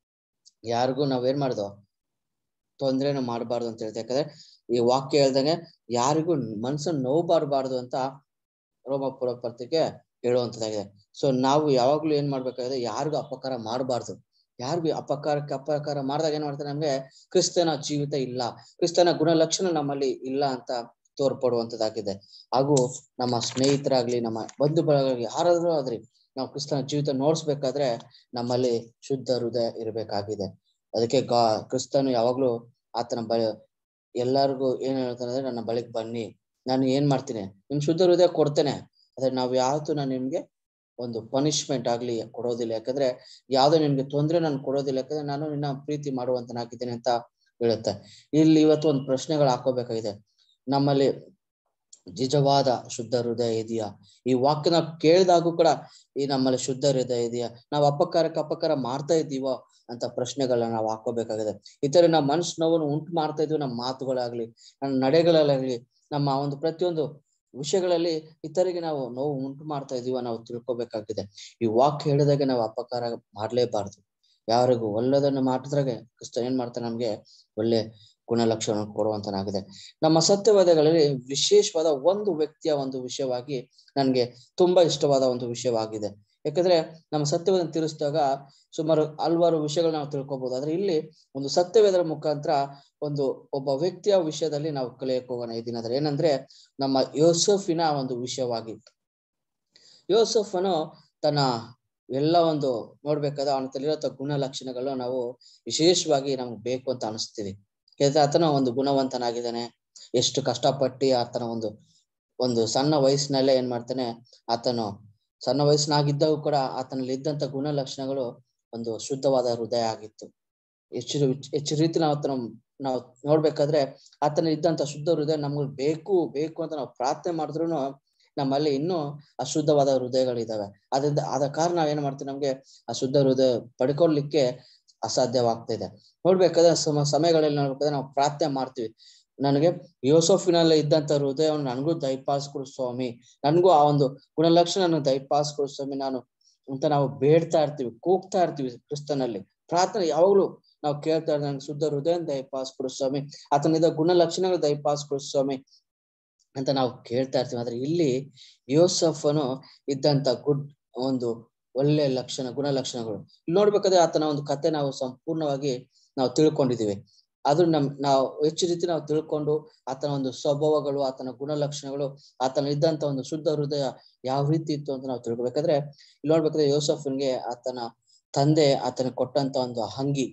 C: ಯಾರಿಗೂ ನಾವೇನ್ ಮಾಡ್ದೋ ತೊಂದ್ರೆನು ಮಾಡಬಾರ್ದು ಅಂತ ಹೇಳ್ತಾ ಯಾಕಂದ್ರೆ ಈ ವಾಕ್ಯ ಹೇಳ್ದಂಗೆ ಯಾರಿಗೂ ಮನ್ಸನ್ ನೋವು ಬರಬಾರ್ದು ಅಂತ ರೋಮಪುರ ಪತ್ರಿಕೆ ಹೇಳುವಂತದ್ದಾಗಿದೆ ಸೊ ನಾವು ಯಾವಾಗ್ಲೂ ಏನ್ ಮಾಡ್ಬೇಕಾಗಿದೆ ಯಾರಿಗೂ ಅಪಕಾರ ಮಾಡಬಾರ್ದು ಯಾರಿಗೂ ಅಪಕಾರಕ್ಕೆ ಅಪಕಾರ ಮಾಡಿದಾಗ ಏನ್ ಮಾಡ್ತಾರೆ ನಮ್ಗೆ ಕ್ರಿಸ್ತನ ಜೀವಿತ ಇಲ್ಲ ಕ್ರಿಸ್ತನ ಗುಣಲಕ್ಷಣ ನಮ್ಮಲ್ಲಿ ಇಲ್ಲ ಅಂತ ತೋರ್ಪಡುವಂತದ್ದಾಗಿದೆ ಹಾಗೂ ನಮ್ಮ ಸ್ನೇಹಿತರಾಗ್ಲಿ ನಮ್ಮ ಬಂಧು ಬಳಗಾಗ್ಲಿ ಯಾರಾದ್ರೂ ಆದ್ರಿ ನಾವು ಕ್ರಿಸ್ತನ ಜೀವಿತ ನೋಡ್ಸ್ಬೇಕಾದ್ರೆ ನಮ್ಮಲ್ಲಿ ಶುದ್ಧ ಹೃದಯ ಇರಬೇಕಾಗಿದೆ ಅದಕ್ಕೆ ಗಾ ಕ್ರಿಸ್ತನು ಯಾವಾಗ್ಲೂ ಆತನ ಬ ಎಲ್ಲಾರ್ಗು ಏನ್ ಹೇಳ್ತಾನೆ ಅಂದ್ರೆ ನನ್ನ ಬಳಿಗೆ ಬನ್ನಿ ನಾನು ಏನ್ ಮಾಡ್ತೀನಿ ನಿಮ್ ಶುದ್ಧ ಹೃದಯ ಕೊಡ್ತೇನೆ ಆದ್ರೆ ನಾವ್ ಯಾವತ್ತೂ ನಾನು ನಿಮ್ಗೆ ಒಂದು ಪನಿಷ್ಮೆಂಟ್ ಆಗ್ಲಿ ಕೊಡೋದಿಲ್ಲ ಯಾಕಂದ್ರೆ ಯಾವ್ದೋ ನಿಮ್ಗೆ ತೊಂದ್ರೆ ನಾನು ಕೊಡೋದಿಲ್ಲ ಯಾಕಂದ್ರೆ ನಾನು ನಿನ್ನ ಪ್ರೀತಿ ಮಾಡುವಂತನಾಗಿದ್ದೇನೆ ಅಂತ ಹೇಳುತ್ತೆ ಇಲ್ಲಿ ಇವತ್ತು ಒಂದು ಪ್ರಶ್ನೆಗಳು ಹಾಕೋಬೇಕಾಗಿದೆ ನಮ್ಮಲ್ಲಿ ನಿಜವಾದ ಶುದ್ಧ ಹೃದಯ ಇದೆಯಾ ಈ ವಾಕ್ಯನ ಕೇಳಿದಾಗೂ ಕೂಡ ಈ ನಮ್ಮಲ್ಲಿ ಶುದ್ಧ ಹೃದಯ ಇದೆಯಾ ನಾವು ಅಪಕಾರಕ್ಕೆ ಅಪಕಾರ ಮಾಡ್ತಾ ಇದ್ದೀವೋ ಅಂತ ಪ್ರಶ್ನೆಗಳನ್ನ ನಾವು ಹಾಕೋಬೇಕಾಗಿದೆ ಇತರ ನಾವು ಮನಸ್ಸು ನೋವನ್ನು ಉಂಟು ಮಾಡ್ತಾ ಇದ್ವಿ ನಮ್ಮ ಮಾತುಗಳಾಗ್ಲಿ ನಮ್ಮ ನಡೆಗಳಾಗ್ಲಿ ನಮ್ಮ ಒಂದು ಪ್ರತಿಯೊಂದು ವಿಷಯಗಳಲ್ಲಿ ಇತರಿಗೆ ನಾವು ನೋವು ಉಂಟು ಮಾಡ್ತಾ ಇದೀವ ನಾವು ತಿಳ್ಕೊಬೇಕಾಗಿದೆ ಈ ವಾಕ್ಯ ಹೇಳಿದಾಗೆ ನಾವು ಅಪಕಾರ ಮಾಡ್ಲೇಬಾರ್ದು ಯಾರಿಗೂ ಒಳ್ಳೆದನ್ನು ಮಾಡಿದ್ರಾಗೆ ಕ್ರಿಸ್ತ ಏನ್ ಮಾಡ್ತಾನೆ ನಮ್ಗೆ ಒಳ್ಳೆ ಗುಣಲಕ್ಷಣ ಕೊಡುವಂತನಾಗಿದೆ ನಮ್ಮ ಸತ್ಯವಾದಗಳಲ್ಲಿ ವಿಶೇಷವಾದ ಒಂದು ವ್ಯಕ್ತಿಯ ಒಂದು ವಿಷಯವಾಗಿ ನನ್ಗೆ ತುಂಬಾ ಇಷ್ಟವಾದ ಒಂದು ವಿಷಯವಾಗಿದೆ ಯಾಕಂದ್ರೆ ನಮ್ಮ ಸತ್ಯವೇದನ ತಿಳಿಸಿದಾಗ ಸುಮಾರು ಹಲವಾರು ವಿಷಯಗಳು ನಾವು ತಿಳ್ಕೊಬಹುದು ಆದ್ರೆ ಇಲ್ಲಿ ಒಂದು ಸತ್ಯವೇದರ ಮುಖಾಂತರ ಒಂದು ಒಬ್ಬ ವ್ಯಕ್ತಿಯ ವಿಷಯದಲ್ಲಿ ನಾವು ಕಲಿಯಕ್ ಹೋಗೋಣ ಈ ದಿನದಲ್ಲಿ ಏನಂದ್ರೆ ನಮ್ಮ ಯೋಸಫಿನ ಒಂದು ವಿಷಯವಾಗಿತ್ತು ಯೋಸಫನು ತನ್ನ ಎಲ್ಲ ಒಂದು ನೋಡ್ಬೇಕಾದ್ರೆ ಅವನ ತಲಿರೋ ಗುಣಲಕ್ಷಣಗಳು ನಾವು ವಿಶೇಷವಾಗಿ ನಮ್ಗೆ ಬೇಕು ಅಂತ ಅನಿಸ್ತೀವಿ ಯಾಕಂದ್ರೆ ಆತನ ಒಂದು ಗುಣವಂತನಾಗಿದ್ದಾನೆ ಎಷ್ಟು ಕಷ್ಟಪಟ್ಟು ಆತನ ಒಂದು ಒಂದು ಸಣ್ಣ ವಯಸ್ಸಿನಲ್ಲೇ ಏನ್ ಮಾಡ್ತಾನೆ ಆತನು ಸಣ್ಣ ವಯಸ್ಸಿನಾಗಿದ್ದಾಗ ಕೂಡ ಆತನಲ್ಲಿ ಇದ್ದಂತ ಗುಣಲಕ್ಷಣಗಳು ಒಂದು ಶುದ್ಧವಾದ ಹೃದಯ ಆಗಿತ್ತು ಹೆಚ್ಚು ಹೆಚ್ಚು ರೀತಿ ನಾವು ಆತನ ನಾವು ನೋಡ್ಬೇಕಾದ್ರೆ ಆತನ ಇದ್ದಂತ ಶುದ್ಧ ಹೃದಯ ನಮ್ಗೆ ಬೇಕು ಬೇಕು ಅಂತ ನಾವು ಪ್ರಾರ್ಥನೆ ಮಾಡಿದ್ರು ನಮ್ಮಲ್ಲಿ ಇನ್ನೂ ಅಶುದ್ಧವಾದ ಹೃದಯಗಳಿದಾವೆ ಅದರಿಂದ ಆದ ಕಾರಣ ನಾವ್ ಏನ್ ಮಾಡ್ತೀವಿ ನಮ್ಗೆ ಆ ಶುದ್ಧ ಹೃದಯ ಪಡ್ಕೊಳ್ಲಿಕ್ಕೆ ಅಸಾಧ್ಯವಾಗ್ತಾ ಇದೆ ನೋಡ್ಬೇಕಾದ್ರೆ ಸಮ ಸಮಯಗಳಲ್ಲಿ ನೋಡ್ಬೇಕಾದ್ರೆ ನಾವು ಪ್ರಾರ್ಥನೆ ಮಾಡ್ತೀವಿ ನನಗೆ ಯೋಸೋಫಿನಲ್ಲಿ ಇದ್ದಂತ ಹೃದಯವನ್ನು ನನಗೂ ದಯಪಾಲಿಸ್ಕೊಡು ಸ್ವಾಮಿ ನನ್ಗೂ ಆ ಒಂದು ಗುಣಲಕ್ಷಣ ನನಗೆ ದಯಪಾಲಿಸ್ಕೊಡು ಸ್ವಾಮಿ ನಾನು ಅಂತ ನಾವು ಬೇಡ್ತಾ ಇರ್ತೀವಿ ಕೂಗ್ತಾ ಇರ್ತೀವಿ ಕ್ರಿಸ್ತನಲ್ಲಿ ಪ್ರಾರ್ಥನೆ ಯಾವಾಗ್ಲೂ ನಾವು ಕೇಳ್ತಾ ಇರ್ತೀವಿ ನನಗೆ ಶುದ್ಧ ಹೃದಯ ದಯಪಾಲಿಸ್ಕೊಡು ಸ್ವಾಮಿ ಆತನಿದ ಗುಣಲಕ್ಷಣಗಳು ದಯಪಾಲಿಸ್ಕೊಡು ಸ್ವಾಮಿ ಅಂತ ನಾವು ಕೇಳ್ತಾ ಇರ್ತೀವಿ ಆದ್ರೆ ಇಲ್ಲಿ ಯೋಸಫನು ಇದ್ದಂತ ಗುಡ್ ಒಂದು ಒಳ್ಳೆ ಲಕ್ಷಣ ಗುಣಲಕ್ಷಣಗಳು ಇಲ್ಲಿ ನೋಡ್ಬೇಕಾದ್ರೆ ಆತನ ಒಂದು ಕತೆ ನಾವು ಸಂಪೂರ್ಣವಾಗಿ ನಾವು ತಿಳ್ಕೊಂಡಿದೀವಿ ಅದು ನಮ್ ನಾವು ಹೆಚ್ಚು ರೀತಿ ನಾವು ತಿಳ್ಕೊಂಡು ಆತನ ಒಂದು ಸ್ವಭಾವಗಳು ಆತನ ಗುಣಲಕ್ಷಣಗಳು ಆತನ ಇದ್ದಂತ ಒಂದು ಶುದ್ಧ ಹೃದಯ ಯಾವ ರೀತಿ ಇತ್ತು ಅಂತ ನಾವು ತಿಳ್ಕೊಬೇಕಾದ್ರೆ ಇಲ್ಲಿ ನೋಡ್ಬೇಕಾದ್ರೆ ಯೋಸಫನ್ಗೆ ಆತನ ತಂದೆ ಆತನ ಕೊಟ್ಟಂತ ಒಂದು ಅಂಗಿ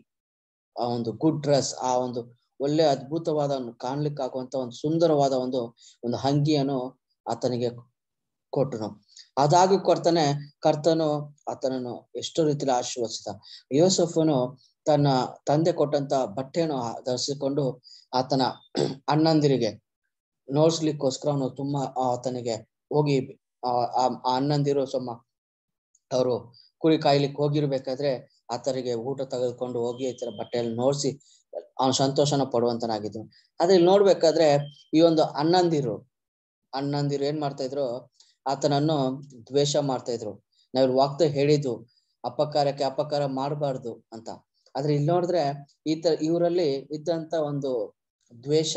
C: ಆ ಒಂದು ಗುಡ್ ಡ್ರೆಸ್ ಆ ಒಂದು ಒಳ್ಳೆ ಅದ್ಭುತವಾದ ಒಂದು ಕಾಣ್ಲಿಕ್ಕೆ ಆಗುವಂತ ಒಂದು ಸುಂದರವಾದ ಒಂದು ಒಂದು ಅಂಗಿಯನ್ನು ಆತನಿಗೆ ಕೊಟ್ಟನು ಅದಾಗಿ ಕೊಡ್ತಾನೆ ಕರ್ತನು ಆತನನ್ನು ಎಷ್ಟೋ ರೀತಿಯಲ್ಲಿ ಆಶೀರ್ವದಿಸಿದ ಯೋಸಫನು ತನ್ನ ತಂದೆ ಕೊಟ್ಟಂತ ಬಟ್ಟೆಯನ್ನು ಧರಿಸಿಕೊಂಡು ಆತನ ಅಣ್ಣಂದಿರಿಗೆ ನೋಡ್ಸ್ಲಿಕ್ಕೋಸ್ಕರ ಅವನು ತುಂಬಾ ಆತನಿಗೆ ಹೋಗಿ ಆ ಅಣ್ಣಂದಿರು ಸೊಮ್ಮ ಅವರು ಕುರಿ ಕಾಯ್ಲಿಕ್ಕೆ ಹೋಗಿರ್ಬೇಕಾದ್ರೆ ಆತನಿಗೆ ಊಟ ತೆಗೆದುಕೊಂಡು ಹೋಗಿ ಈ ತರ ಬಟ್ಟೆಯಲ್ಲಿ ನೋಡ್ಸಿ ಅವನು ಸಂತೋಷನ ಪಡುವಂತನಾಗಿದ್ದು ಆದ್ರೆ ಇಲ್ಲಿ ನೋಡ್ಬೇಕಾದ್ರೆ ಈ ಒಂದು ಅಣ್ಣಂದಿರು ಅಣ್ಣಂದಿರು ಏನ್ ಮಾಡ್ತಾ ಇದ್ರು ಆತನನ್ನು ದ್ವೇಷ ಮಾಡ್ತಾ ಇದ್ರು ನಾವಿಲ್ಲಿ ವಾಕ್ತ ಹೇಳಿದ್ದು ಅಪಕಾರಕ್ಕೆ ಅಪಕಾರ ಮಾಡಬಾರ್ದು ಅಂತ ಆದ್ರೆ ಇಲ್ಲಿ ನೋಡಿದ್ರೆ ಈ ತರ ಇವರಲ್ಲಿ ಇದ್ದಂತ ಒಂದು ದ್ವೇಷ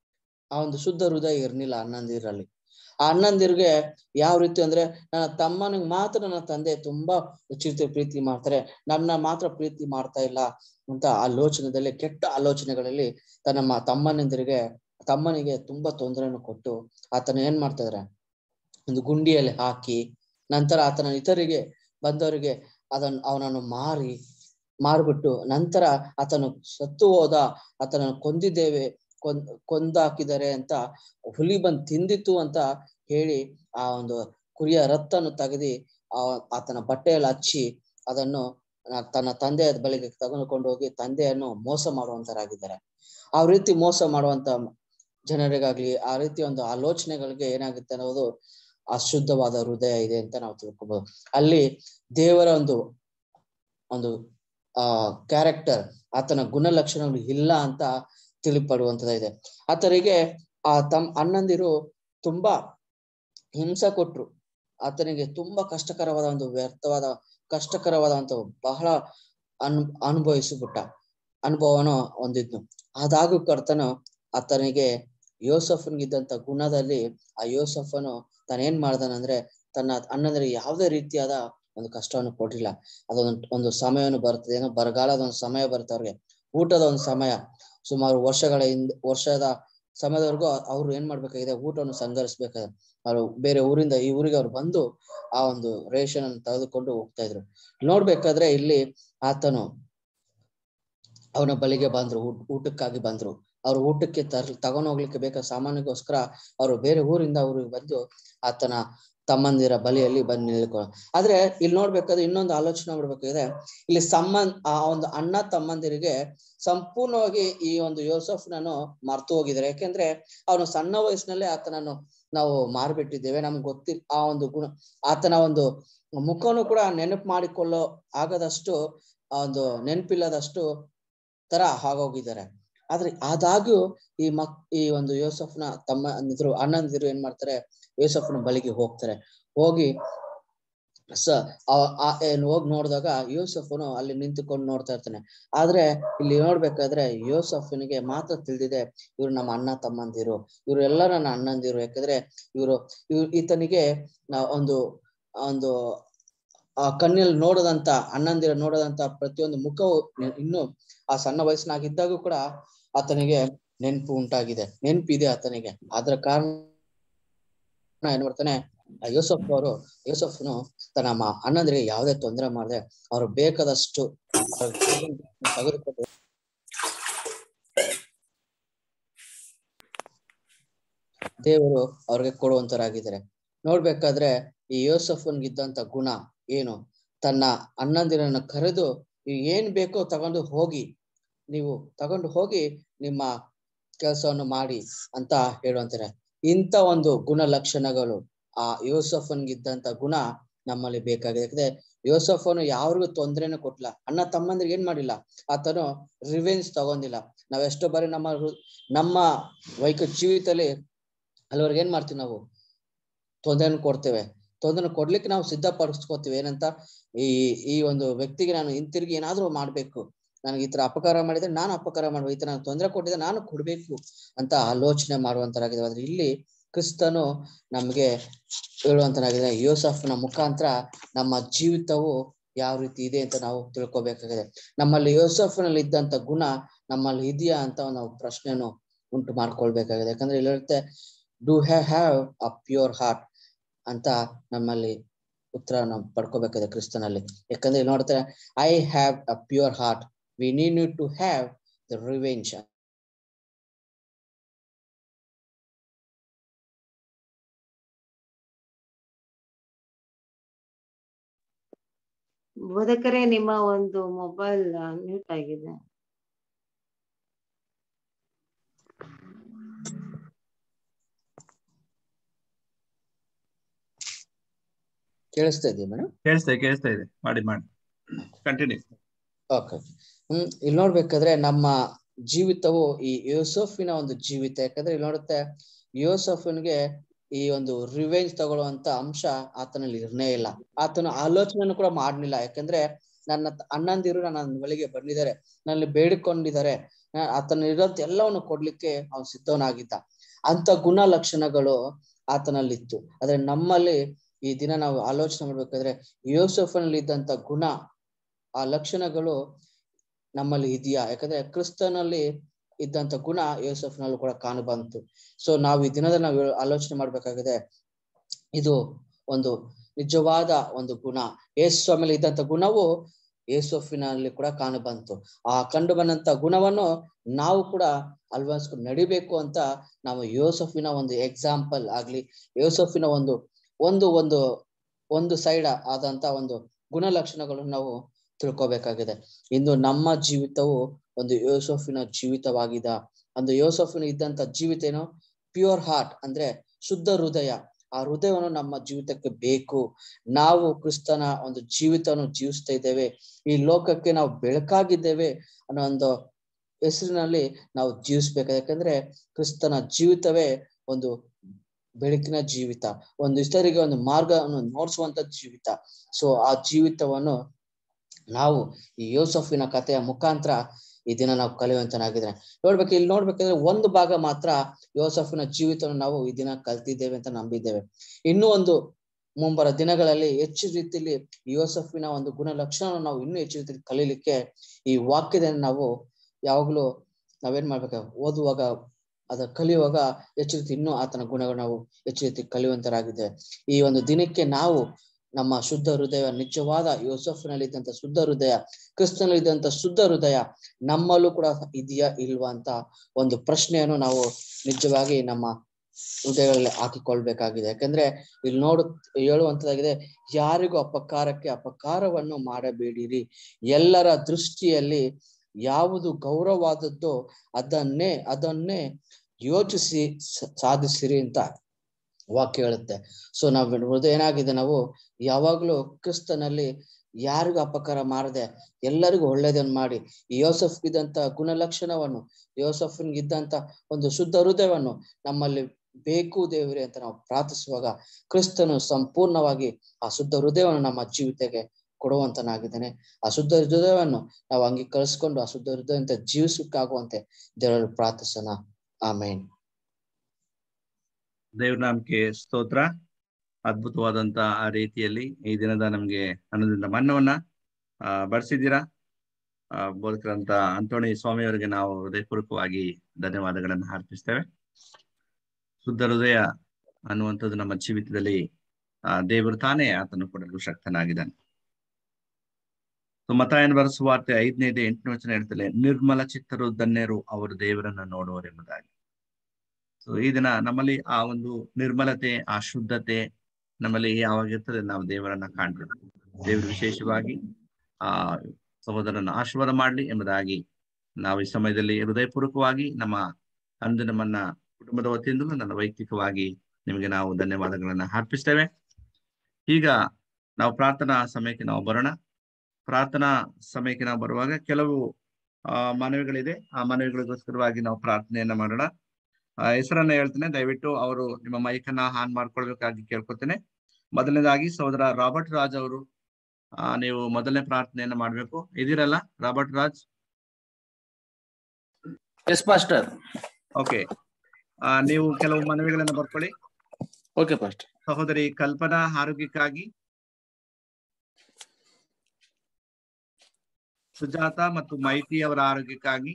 C: ಆ ಒಂದು ಶುದ್ಧ ಹೃದಯ ಇರ್ಲಿಲ್ಲ ಅಣ್ಣಂದಿರಲ್ಲಿ ಆ ಅಣ್ಣಂದಿರ್ಗೆ ಯಾವ ರೀತಿ ಅಂದ್ರೆ ನನ್ನ ತಮ್ಮನಿಗೆ ಮಾತ್ರ ನನ್ನ ತಂದೆ ತುಂಬಾ ಉಚಿತ ಪ್ರೀತಿ ಮಾಡ್ತಾರೆ ನನ್ನ ಮಾತ್ರ ಪ್ರೀತಿ ಮಾಡ್ತಾ ಇಲ್ಲ ಅಂತ ಆಲೋಚನೆದಲ್ಲಿ ಕೆಟ್ಟ ಆಲೋಚನೆಗಳಲ್ಲಿ ತನ್ನ ತಮ್ಮನಿಂದರಿಗೆ ತಮ್ಮನಿಗೆ ತುಂಬಾ ತೊಂದರೆಯನ್ನು ಕೊಟ್ಟು ಆತನ ಏನ್ ಮಾಡ್ತಾ ಇದಾರೆ ಒಂದು ಗುಂಡಿಯಲ್ಲಿ ಹಾಕಿ ನಂತರ ಆತನ ಇತರಿಗೆ ಬಂದವರಿಗೆ ಅದನ್ನ ಅವನನ್ನು ಮಾರಿ ಮಾರ್ಬಿಟ್ಟು ನಂತರ ಆತನು ಸತ್ತು ಹೋದ ಆತನನ್ನು ಕೊಂದಿದ್ದೇವೆ ಕೊಂದ್ ಕೊಂದಾಕಿದ್ದಾರೆ ಅಂತ ಹುಲಿ ಬಂದ್ ತಿಂದಿತ್ತು ಅಂತ ಹೇಳಿ ಆ ಒಂದು ಕುರಿಯ ರತ್ತನ್ನು ತೆಗೆದಿ ಆ ಆತನ ಬಟ್ಟೆಯಲ್ಲಿ ಹಚ್ಚಿ ಅದನ್ನು ತನ್ನ ತಂದೆಯ ಬಳಿಗೆ ತೆಗೆದುಕೊಂಡು ಹೋಗಿ ತಂದೆಯನ್ನು ಮೋಸ ಮಾಡುವಂತರಾಗಿದ್ದಾರೆ ಆ ರೀತಿ ಮೋಸ ಮಾಡುವಂತ ಜನರಿಗಾಗ್ಲಿ ಆ ರೀತಿ ಒಂದು ಆಲೋಚನೆಗಳಿಗೆ ಏನಾಗುತ್ತೆ ಅನ್ನೋದು ಅಶುದ್ಧವಾದ ಹೃದಯ ಇದೆ ಅಂತ ನಾವು ತಿಳ್ಕೊಬಹುದು ಅಲ್ಲಿ ದೇವರ ಒಂದು ಒಂದು ಆ ಕ್ಯಾರೆಕ್ಟರ್ ಆತನ ಗುಣಲಕ್ಷಣಗಳು ಇಲ್ಲ ಅಂತ ತಿಳಿಪಡುವಂತದಿದೆ ಆತನಿಗೆ ಆ ತಮ್ ಅಣ್ಣಂದಿರು ತುಂಬಾ ಹಿಂಸೆ ಕೊಟ್ರು ಆತನಿಗೆ ತುಂಬಾ ಕಷ್ಟಕರವಾದ ಒಂದು ವ್ಯರ್ಥವಾದ ಕಷ್ಟಕರವಾದಂತ ಬಹಳ ಅನ್ ಅನುಭವಿಸಿಬಿಟ್ಟ ಅನುಭವನ ಹೊಂದಿದ್ನು ಆದಾಗೂ ಕರ್ತನು ಆತನಿಗೆ ಯೋಸಫನ್ಗಿದ್ದಂತ ಗುಣದಲ್ಲಿ ಆ ಯೋಸಫನು ತಾನೇನ್ ಮಾಡ್ದಾನಂದ್ರೆ ತನ್ನ ಅಣ್ಣಂದಿರಿಗೆ ಯಾವುದೇ ರೀತಿಯಾದ ಒಂದು ಕಷ್ಟವನ್ನು ಕೊಟ್ಟಿಲ್ಲ ಅದೊಂದು ಒಂದು ಸಮಯವನ್ನು ಬರ್ತದೆ ಏನೋ ಬರಗಾಲದ ಒಂದು ಸಮಯ ಬರುತ್ತೆ ಅವ್ರಿಗೆ ಊಟದ ಒಂದು ಸಮಯ ಸುಮಾರು ವರ್ಷಗಳ ಹಿಂದೆ ವರ್ಷದ ಸಮಯದವರೆಗೂ ಅವ್ರು ಏನ್ ಮಾಡ್ಬೇಕಾಗಿದೆ ಊಟವನ್ನು ಸಂಗ್ರಹಿಸ್ಬೇಕಾಗಿದೆ ಅವ್ರು ಬೇರೆ ಊರಿಂದ ಈ ಊರಿಗೆ ಅವ್ರು ಬಂದು ಆ ಒಂದು ರೇಷನ್ ಅನ್ನು ತೆಗೆದುಕೊಂಡು ಹೋಗ್ತಾ ಇದ್ರು ನೋಡ್ಬೇಕಾದ್ರೆ ಇಲ್ಲಿ ಆತನು ಅವನ ಬಳಿಗೆ ಬಂದ್ರು ಊಟ- ಊಟಕ್ಕಾಗಿ ಬಂದ್ರು ಅವ್ರು ಊಟಕ್ಕೆ ತರ್ ತಗೊಂಡ್ ಹೋಗ್ಲಿಕ್ಕೆ ಬೇಕಾದ ಸಾಮಾನಿಗೋಸ್ಕರ ಅವರು ಬೇರೆ ಊರಿಂದ ಊರಿಗೆ ಬಂದು ಆತನ ತಮ್ಮಂದಿರ ಬಳಿಯಲ್ಲಿ ಬಂದು ನಿಲ್ಕೊ ಆದ್ರೆ ಇಲ್ಲಿ ನೋಡ್ಬೇಕಾದ್ರೆ ಇನ್ನೊಂದು ಆಲೋಚನೆ ಮಾಡ್ಬೇಕಾಗಿದೆ ಇಲ್ಲಿ ಸಂಬಂಧ ಆ ಒಂದು ಅಣ್ಣ ತಮ್ಮಂದಿರಿಗೆ ಸಂಪೂರ್ಣವಾಗಿ ಈ ಒಂದು ಯೋಸಫ್ನನ್ನು ಮರ್ತು ಹೋಗಿದ್ದಾರೆ ಯಾಕೆಂದ್ರೆ ಅವನು ಸಣ್ಣ ವಯಸ್ಸಿನಲ್ಲೇ ಆತನನ್ನು ನಾವು ಮಾರ್ಬಿಟ್ಟಿದ್ದೇವೆ ನಮ್ಗೆ ಗೊತ್ತಿ ಆ ಒಂದು ಗುಣ ಆತನ ಒಂದು ಮುಖವನ್ನು ಕೂಡ ನೆನಪು ಮಾಡಿಕೊಳ್ಳೋ ಆಗದಷ್ಟು ಆ ಒಂದು ನೆನಪಿಲ್ಲದಷ್ಟು ತರ ಆಗೋಗಿದ್ದಾರೆ ಆದ್ರೆ ಆದಾಗ್ಯೂ ಈ ಮಕ್ ಈ ಒಂದು ಯೋಸಫ್ನ ತಮ್ಮ ಅಂದಿದ್ರು ಅಣ್ಣಂದಿರು ಏನ್ ಮಾಡ್ತಾರೆ ಯೋಸಫ್ನ ಬಳಿಗೆ ಹೋಗ್ತಾರೆ ಹೋಗಿ ಸ ಅವ- ಆ ಏನ್ ಹೋಗಿ ನೋಡಿದಾಗ ಯೋಸಫನು ಅಲ್ಲಿ ನಿಂತುಕೊಂಡು ನೋಡ್ತಾ ಇರ್ತಾನೆ ಆದ್ರೆ ಇಲ್ಲಿ ನೋಡ್ಬೇಕಾದ್ರೆ ಯೋಸಫನಿಗೆ ಮಾತ್ರ ತಿಳಿದಿದೆ ಇವ್ರು ನಮ್ಮ ಅಣ್ಣ ತಮ್ಮಂದಿರು ಇವ್ರು ಎಲ್ಲ ನನ್ನ ಅಣ್ಣಂದಿರು ಯಾಕಂದ್ರೆ ಇವರು ಇವ್ ಈತನಿಗೆ ನಾ- ಒಂದು ಒಂದು ಆ ಕಣ್ಣಲ್ಲಿ ನೋಡದಂತ ಅಣ್ಣಂದಿರ ನೋಡದಂತ ಪ್ರತಿಯೊಂದು ಮುಖವು ಇ- ಇನ್ನು ಆ ಸಣ್ಣ ವಯಸ್ಸಿನಾಗಿದ್ದಾಗೂ ಕೂಡ ಆತನಿಗೆ ನೆನಪು ಉಂಟಾಗಿದೆ ನೆನಪಿದೆ ಆತನಿಗೆ ಅದ್ರ ಕಾರಣ ಏನ್ ಮಾಡ್ತಾನೆ ಆ ಯೂಸಫ್ ಅವರು ಯೂಸಫ್ನು ತನ್ನ ಮ ಅಣ್ಣಂದಿರಿಗೆ ಯಾವುದೇ ತೊಂದರೆ ಮಾಡದೆ ಅವ್ರು ಬೇಕಾದಷ್ಟು ತೆಗೆದುಕೊಂಡು ದೇವರು ಅವ್ರಿಗೆ ಕೊಡುವಂತರಾಗಿದ್ದಾರೆ ನೋಡ್ಬೇಕಾದ್ರೆ ಈ ಯೋಸಫನ್ಗಿದ್ದಂತ ಗುಣ ಏನು ತನ್ನ ಅಣ್ಣಂದಿರನ್ನ ಕರೆದು ನೀವು ಏನ್ ಬೇಕೋ ತಗೊಂಡು ಹೋಗಿ ನೀವು ತಗೊಂಡು ಹೋಗಿ ನಿಮ್ಮ ಕೆಲಸವನ್ನು ಮಾಡಿ ಅಂತ ಹೇಳುವಂತಾರೆ ಇಂಥ ಒಂದು ಗುಣ ಲಕ್ಷಣಗಳು ಆ ಯೋಸಫನ್ಗಿದ್ದಂತ ಗುಣ ನಮ್ಮಲ್ಲಿ ಬೇಕಾಗಿದೆ ಯಾಕಂದ್ರೆ ಯೋಸಫನು ಯಾರಿಗೂ ತೊಂದರೆನೂ ಕೊಟ್ಲ ಅಣ್ಣ ತಮ್ಮಂದ್ರಿಗೆ ಏನ್ ಮಾಡಿಲ್ಲ ಆತನು ರಿವೆನ್ಸ್ ತಗೊಂಡಿಲ್ಲ ನಾವೆಷ್ಟೋ ಬಾರಿ ನಮ್ಮ ಹೃ- ನಮ್ಮ ವೈಕ ಜೀವಿತದಲ್ಲಿ ಹಲವರಿಗೆ ಏನ್ ಮಾಡ್ತೀವಿ ನಾವು ತೊಂದರೆನ ಕೊಡ್ತೇವೆ ತೊಂದರೆ ಕೊಡ್ಲಿಕ್ಕೆ ನಾವು ಸಿದ್ಧಪಡಿಸ್ಕೋತೀವಿ ಏನಂತ ಈ ಈ ಒಂದು ವ್ಯಕ್ತಿಗೆ ನಾನು ಹಿಂತಿರುಗಿ ಏನಾದ್ರೂ ಮಾಡ್ಬೇಕು ನನಗೆ ಈ ತರ ಅಪಕಾರ ಮಾಡಿದ್ರೆ ನಾನು ಅಪಕಾರ ಮಾಡ್ಬೇಕು ಈ ತರ ನಾನು ತೊಂದರೆ ಕೊಟ್ಟಿದ್ರೆ ನಾನು ಕೊಡ್ಬೇಕು ಅಂತ ಆಲೋಚನೆ ಮಾಡುವಂತರಾಗಿದೆ ಆದ್ರೆ ಇಲ್ಲಿ ಕ್ರಿಸ್ತನು ನಮ್ಗೆ ಹೇಳುವಂತನಾಗಿದೆ ಯೋಸಫ್ನ ಮುಖಾಂತರ ನಮ್ಮ ಜೀವಿತವು ಯಾವ ರೀತಿ ಇದೆ ಅಂತ ನಾವು ತಿಳ್ಕೊಬೇಕಾಗಿದೆ ನಮ್ಮಲ್ಲಿ ಯೋಸಫ್ನಲ್ಲಿ ಇದ್ದಂತ ಗುಣ ನಮ್ಮಲ್ಲಿ ಇದೆಯಾ ಅಂತ ನಾವು ಪ್ರಶ್ನೆಯನ್ನು ಉಂಟು ಮಾಡ್ಕೊಳ್ಬೇಕಾಗಿದೆ ಯಾಕಂದ್ರೆ ಇಲ್ಲಿ ಹೇಳುತ್ತೆ do have have a pure heart ಅಂತ ನಮ್ಮಲ್ಲಿ ಉತ್ತರ ನಾವು ಪಡ್ಕೋಬೇಕಾಗಿದೆ ಕ್ರಿಸ್ತನಲ್ಲಿ ಯಾಕಂದ್ರೆ ಇಲ್ಲಿ ನೋಡ್ತಾರೆ I have a pure heart we need you to have the revenge
B: ಬೋಧಕರೇ ನಿಮ್ಮ ಒಂದು ಮೊಬೈಲ್ ಮ್ಯೂಟ್ ಆಗಿದೆ
C: ಕೇಳಿಸ್ತಾ ಇದೆಯಾ ಮೇಡಮ್
A: ಕೇಳಿಸ್ತಾ ಇದೆ ಕೇಳಿಸ್ತಾ ಇದೆ ಮಾಡಿ ಮಾಡಿ ಕಂಟಿನ್ಯೂ
C: ಓಕೆ ಹ್ಮ್ ಇಲ್ಲಿ ನೋಡ್ಬೇಕಾದ್ರೆ ನಮ್ಮ ಜೀವಿತವು ಈ ಯೋಸಫಿನ ಒಂದು ಜೀವಿತ ಯಾಕಂದ್ರೆ ಇಲ್ಲಿ ನೋಡುತ್ತೆ ಯೋಸಫನ್ಗೆ ಈ ಒಂದು ರಿವೆಂಜ್ ತಗೊಳ್ಳುವಂತ ಅಂಶ ಆತನಲ್ಲಿ ಇರ್ನೇ ಇಲ್ಲ ಆತನ ಆಲೋಚನೆಯನ್ನು ಕೂಡ ಮಾಡ್ಲಿಲ್ಲ ಯಾಕಂದ್ರೆ ನನ್ನ ತ- ಅಣ್ಣಂದಿರು ನನ್ನ ಬಳಿಗೆ ಬಂದಿದ್ದಾರೆ ನಲ್ಲಿ ಬೇಡಿಕೊಂಡಿದ್ದಾರೆ ಆ, ಆತನ ಇರೋಂತ ಎಲ್ಲವನ್ನು ಕೊಡ್ಲಿಕ್ಕೆ ಅವನು ಸಿದ್ಧವನಾಗಿದ್ದ ಅಂತ ಗುಣ ಲಕ್ಷಣಗಳು ಆತನಲ್ಲಿತ್ತು ಆದ್ರೆ ನಮ್ಮಲ್ಲಿ ಈ ದಿನ ನಾವು ಆಲೋಚನೆ ಮಾಡ್ಬೇಕಾದ್ರೆ ಯೋಸಫನಲ್ಲಿ ಇದ್ದಂತ ಗುಣ ಆ ಲಕ್ಷಣಗಳು ನಮ್ಮಲ್ಲಿ ಇದೆಯಾ ಯಾಕಂದ್ರೆ ಕ್ರಿಸ್ತನಲ್ಲಿ ಇದ್ದಂತ ಗುಣ ಯೋಸಫ್ನಲ್ಲೂ ಕೂಡ ಕಾಣು ಬಂತು ಸೊ ನಾವು ಈ ದಿನದಲ್ಲಿ ನಾವು ಆಲೋಚನೆ ಮಾಡ್ಬೇಕಾಗಿದೆ ಇದು ಒಂದು ನಿಜವಾದ ಒಂದು ಗುಣ ಯೇಸುಸ್ವಾಮಿಯಲ್ಲಿ ಇದ್ದಂತ ಗುಣವು ಯೇಸುಫಿನಲ್ಲಿ ಕೂಡ ಕಾಣು ಬಂತು ಆ ಕಂಡು ಬಂದಂತ ಗುಣವನ್ನು ನಾವು ಕೂಡ ಅಲ್ವನ್ಸ್ಕೊಂಡು ನಡಿಬೇಕು ಅಂತ ನಾವು ಯೋಸಫಿನ ಒಂದು ಎಕ್ಸಾಂಪಲ್ ಆಗ್ಲಿ ಯೋಸಫಿನ ಒಂದು ಒಂದು ಒಂದು ಒಂದು ಸೈಡ್ ಆದಂತ ಒಂದು ಗುಣಲಕ್ಷಣಗಳನ್ನು ನಾವು ತಿಳ್ಕೊಬೇಕಾಗಿದೆ ಇಂದು ನಮ್ಮ ಜೀವಿತವು ಒಂದು ಯೋಸಫಿನ ಜೀವಿತವಾಗಿದೆ ಒಂದು ಯೋಸಫಿನ ಇದ್ದಂತ ಜೀವಿತ ಏನು ಪ್ಯೂರ್ ಹಾರ್ಟ್ ಅಂದ್ರೆ ಶುದ್ಧ ಹೃದಯ ಆ ಹೃದಯವನ್ನು ನಮ್ಮ ಜೀವಿತಕ್ಕೆ ಬೇಕು ನಾವು ಕ್ರಿಸ್ತನ ಒಂದು ಜೀವಿತವನ್ನು ಜೀವಿಸ್ತಾ ಇದ್ದೇವೆ ಈ ಲೋಕಕ್ಕೆ ನಾವು ಬೆಳಕಾಗಿದ್ದೇವೆ ಅನ್ನೋ ಒಂದು ಹೆಸರಿನಲ್ಲಿ ನಾವು ಜೀವಿಸ್ಬೇಕು ಯಾಕಂದ್ರೆ ಕ್ರಿಸ್ತನ ಜೀವಿತವೇ ಒಂದು ಬೆಳಕಿನ ಜೀವಿತ ಒಂದು ಇತರಿಗೆ ಒಂದು ಮಾರ್ಗವನ್ನು ನೋಡಿಸುವಂತ ಜೀವಿತ ಸೊ ಆ ಜೀವಿತವನ್ನು ನಾವು ಈ ಯೋಸಫಿನ ಕಥೆಯ ಮುಖಾಂತರ ಈ ದಿನ ನಾವು ಕಲಿಯುವಂತನಾಗಿದ್ರೆ ನೋಡ್ಬೇಕು ಇಲ್ಲಿ ನೋಡ್ಬೇಕಂದ್ರೆ ಒಂದು ಭಾಗ ಮಾತ್ರ ಯೋಸಫಿನ ಜೀವಿತವನ್ನು ನಾವು ಈ ದಿನ ಕಲ್ತಿದ್ದೇವೆ ಅಂತ ನಂಬಿದ್ದೇವೆ ಇನ್ನೂ ಒಂದು ಮುಂಬರ ದಿನಗಳಲ್ಲಿ ಹೆಚ್ಚು ರೀತಿಯಲ್ಲಿ ಯೋಸಫಿನ ಒಂದು ಗುಣಲಕ್ಷಣ ನಾವು ಇನ್ನೂ ಹೆಚ್ಚು ರೀತಿಯಲ್ಲಿ ಕಲೀಲಿಕ್ಕೆ ಈ ವಾಕ್ಯದಿಂದ ನಾವು ಯಾವಾಗ್ಲೂ ನಾವೇನ್ ಮಾಡ್ಬೇಕು ಓದುವಾಗ ಅದ ಕಲಿಯುವಾಗ ಹೆಚ್ಚು ರೀತಿ ಇನ್ನೂ ಆತನ ಗುಣಗಳು ನಾವು ಹೆಚ್ಚು ರೀತಿ ಕಲಿಯುವಂತರಾಗಿದೆ ಈ ಒಂದು ದಿನಕ್ಕೆ ನಾವು ನಮ್ಮ ಶುದ್ಧ ಹೃದಯ ನಿಜವಾದ ಯೋಸಫ್ನಲ್ಲಿ ಇದ್ದಂತ ಶುದ್ಧ ಹೃದಯ ಕ್ರಿಸ್ತನಲ್ಲಿ ಇದ್ದಂತ ಶುದ್ಧ ಹೃದಯ ನಮ್ಮಲ್ಲೂ ಕೂಡ ಇದೆಯಾ ಇಲ್ವಾ ಅಂತ ಒಂದು ಪ್ರಶ್ನೆಯನ್ನು ನಾವು ನಿಜವಾಗಿ ನಮ್ಮ ಹೃದಯಗಳಲ್ಲಿ ಹಾಕಿಕೊಳ್ಬೇಕಾಗಿದೆ ಯಾಕಂದ್ರೆ ಇಲ್ಲಿ ನೋಡು ಹೇಳುವಂತದಾಗಿದೆ ಯಾರಿಗೂ ಅಪಕಾರಕ್ಕೆ ಅಪಕಾರವನ್ನು ಮಾಡಬೇಡಿರಿ ಎಲ್ಲರ ದೃಷ್ಟಿಯಲ್ಲಿ ಯಾವುದು ಗೌರವಾದದ್ದೋ ಅದನ್ನೇ ಅದನ್ನೇ ಯೋಚಿಸಿ ಸ- ಸಾಧಿಸಿರಿ ಅಂತ ವಾಕ್ಯ ಹೇಳುತ್ತೆ ಸೊ ನಾವು ಹೃದಯ ಏನಾಗಿದೆ ನಾವು ಯಾವಾಗ್ಲೂ ಕ್ರಿಸ್ತನಲ್ಲಿ ಯಾರಿಗೂ ಅಪಕಾರ ಮಾಡದೆ ಎಲ್ಲರಿಗೂ ಒಳ್ಳೇದನ್ನು ಮಾಡಿ ಈ ಯೋಸಫ್ಗಿದ್ದಂತ ಗುಣಲಕ್ಷಣವನ್ನು ಯೋಸಫ್ಗಿದ್ದಂತ ಒಂದು ಶುದ್ಧ ಹೃದಯವನ್ನು ನಮ್ಮಲ್ಲಿ ಬೇಕು ದೇವರೇ ಅಂತ ನಾವು ಪ್ರಾರ್ಥಿಸುವಾಗ ಕ್ರಿಸ್ತನು ಸಂಪೂರ್ಣವಾಗಿ ಆ ಶುದ್ಧ ಹೃದಯವನ್ನು ನಮ್ಮ ಜೀವಿತಕ್ಕೆ ಕೊಡುವಂತನಾಗಿದ್ದಾನೆ ಆ ಶುದ್ಧ ಹೃದಯವನ್ನು ನಾವು ಅಂಗೀಕರಿಸ್ಕೊಂಡು ಆ ಶುದ್ಧ ಹೃದಯಂತ ಜೀವಿಸಕ್ಕಾಗುವಂತೆ ದೇವರಲ್ಲಿ ಪ್ರಾರ್ಥಿಸೋಣ ಆಮೇನ್
A: ದೇವ್ರ ನಾಮಕ್ಕೆ ಸ್ತೋತ್ರ ಅದ್ಭುತವಾದಂತ ಆ ರೀತಿಯಲ್ಲಿ ಈ ದಿನದ ನಮ್ಗೆ ಅನ್ನದಿಂದ ಮನ್ನವನ್ನ ಆ ಬಡಿಸಿದ್ದೀರಾ ಆ ಬೋಧಕರಂತ ಅಂತೋಣಿ ಸ್ವಾಮಿಯವರಿಗೆ ನಾವು ಹೃದಯಪೂರ್ವಕವಾಗಿ ಧನ್ಯವಾದಗಳನ್ನು ಅರ್ಪಿಸ್ತೇವೆ ಶುದ್ಧ ಹೃದಯ ಅನ್ನುವಂಥದ್ದು ನಮ್ಮ ಜೀವಿತದಲ್ಲಿ ಆ ದೇವರು ತಾನೇ ಆತನು ಕೊಡಲು ಶಕ್ತನಾಗಿದ್ದಾನೆ ಸೊ ಮತಾಯನ ಬರೆಸುವಾರ್ತೆ ಐದನೇದು ಎಂಟನೇ ವಚನ ಹೇಳ್ತಲೆ ನಿರ್ಮಲ ಚಿತ್ತರು ಧನ್ಯರು ಅವರು ದೇವರನ್ನ ನೋಡುವರೆಂಬುದಾಗಿ ಸೊ ಈ ದಿನ ನಮ್ಮಲ್ಲಿ ಆ ಒಂದು ನಿರ್ಮಲತೆ ಆ ಶುದ್ಧತೆ ನಮ್ಮಲ್ಲಿ ಯಾವಾಗ ಇರ್ತದೆ ನಾವು ದೇವರನ್ನ ಕಾಣ್ತೇವೆ ದೇವರು ವಿಶೇಷವಾಗಿ ಆ ಸಹೋದರನ ಆಶೀರ್ವಾದ ಮಾಡ್ಲಿ ಎಂಬುದಾಗಿ ನಾವು ಈ ಸಮಯದಲ್ಲಿ ಹೃದಯಪೂರ್ವಕವಾಗಿ ನಮ್ಮ ಅಂದು ನಮ್ಮನ್ನ ಕುಟುಂಬದ ವತಿಯಿಂದಲೂ ನನ್ನ ವೈಯಕ್ತಿಕವಾಗಿ ನಿಮಗೆ ನಾವು ಧನ್ಯವಾದಗಳನ್ನ ಅರ್ಪಿಸ್ತೇವೆ ಈಗ ನಾವು ಪ್ರಾರ್ಥನಾ ಸಮಯಕ್ಕೆ ನಾವು ಬರೋಣ ಪ್ರಾರ್ಥನಾ ಸಮಯಕ್ಕೆ ನಾವು ಬರುವಾಗ ಕೆಲವು ಆ ಮನವಿಗಳಿದೆ ಆ ಮನವಿಗಳಿಗೋಸ್ಕರವಾಗಿ ನಾವು ಪ್ರಾರ್ಥನೆಯನ್ನ ಮಾಡೋಣ ಆ ಹೆಸರನ್ನ ಹೇಳ್ತೇನೆ ದಯವಿಟ್ಟು ಅವರು ನಿಮ್ಮ ಮೈಕನ್ನ ಆನ್ ಮಾಡ್ಕೊಳ್ಬೇಕಾಗಿ ಕೇಳ್ಕೊತೇನೆ ಮೊದಲನೇದಾಗಿ ಸಹೋದರ ರಾಬರ್ಟ್ ರಾಜ್ ಅವರು ಆ ನೀವು ಮೊದಲನೇ ಪ್ರಾರ್ಥನೆಯನ್ನ ಮಾಡ್ಬೇಕು ಇದೀರಲ್ಲ Robert Raj
D: S pastor
A: okay ಆ ನೀವು ಕೆಲವು ಮನವಿಗಳನ್ನ ಬರ್ಕೊಳ್ಳಿ
D: ಓಕೆ ಪಾಸ್ಟರ್
A: ಸಹೋದರಿ ಕಲ್ಪನಾ ಆರೋಗ್ಯಕ್ಕಾಗಿ ಸುಜಾತ ಮತ್ತು ಮೈತಿ ಅವರ ಆರೋಗ್ಯಕ್ಕಾಗಿ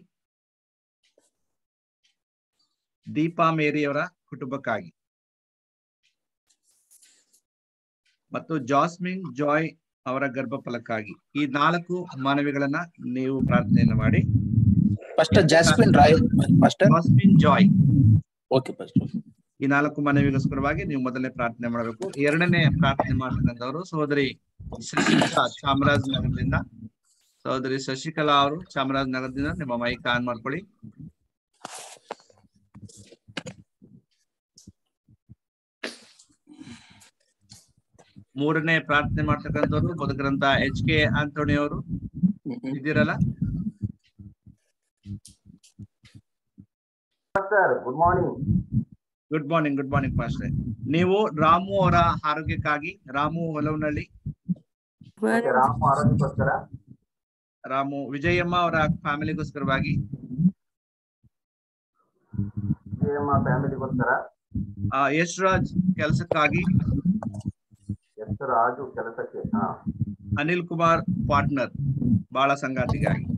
A: ದೀಪಾ ಮೇರಿಯವರ ಕುಟುಂಬಕ್ಕಾಗಿ ಮತ್ತು ಜಾಸ್ಮಿನ್ ಜಾಯ್ ಅವರ ಗರ್ಭಫಲಕ್ಕಾಗಿ ಈ ನಾಲ್ಕು ಮನವಿಗಳನ್ನ ನೀವು ಪ್ರಾರ್ಥನೆಯನ್ನ ಮಾಡಿ
D: pastor Jasmine Roy pastor
A: Jasmine Joy
D: okay pastor
A: ಈ ನಾಲ್ಕು ಮನವಿಗೋಸ್ಕರವಾಗಿ ನೀವು ಮೊದಲನೇ ಪ್ರಾರ್ಥನೆ ಮಾಡಬೇಕು ಎರಡನೇ ಪ್ರಾರ್ಥನೆ ಮಾಡ್ತಕ್ಕಂಥವ್ರು ಸಹೋದರಿ ಶಶಿಕಲಾ ಚಾಮರಾಜನಗರದಿಂದ ಸಹೋದರಿ ಶಶಿಕಲಾ ಅವರು ಚಾಮರಾಜನಗರದಿಂದ ನಿಮ್ಮ ಮೈಕ್ ಆನ್ ಮಾಡ್ಕೊಳ್ಳಿ ಮೂರನೇ ಪ್ರಾರ್ಥನೆ ಮಾಡ್ತಕ್ಕಂಥವ್ರು ಬದುಕರಂತ ಎಚ್ ಕೆ ಆಂಟೋನಿ ಅವರು ಇದ್ದೀರಲ್ಲ
E: sir good morning
A: good morning good morning ಪಾಸ್ಟ್ರೆ ನೀವು ರಾಮು ಅವರ ಆರೋಗ್ಯಕ್ಕಾಗಿ ರಾಮು ಹೊಲವನಹಳ್ಳಿ
E: ರಾಮ ಆರೋಗ್ಯಕ್ಕೋಸ್ಕರ
A: ರಾಮು ವಿಜಯಮ್ಮ ಅವರ ಫ್ಯಾಮಿಲಿಗೋಸ್ಕರವಾಗಿ
E: ವಿಜಯಮ್ಮ ಫ್ಯಾಮಿಲಿಗೋಸ್ಕರ
A: ಆ, ಯಶ್ ರಾಜ್ ಕೆಲಸಕ್ಕಾಗಿ
E: ಎಷ್ಟು ರಾಜು ಕೆಲಸಕ್ಕೆ ಹಾ
A: ಅನಿಲ್ ಕುಮಾರ್ ಪಾರ್ಟ್ನರ್ ಬಾಳ ಸಂಗಾತಿಗಾಗಿ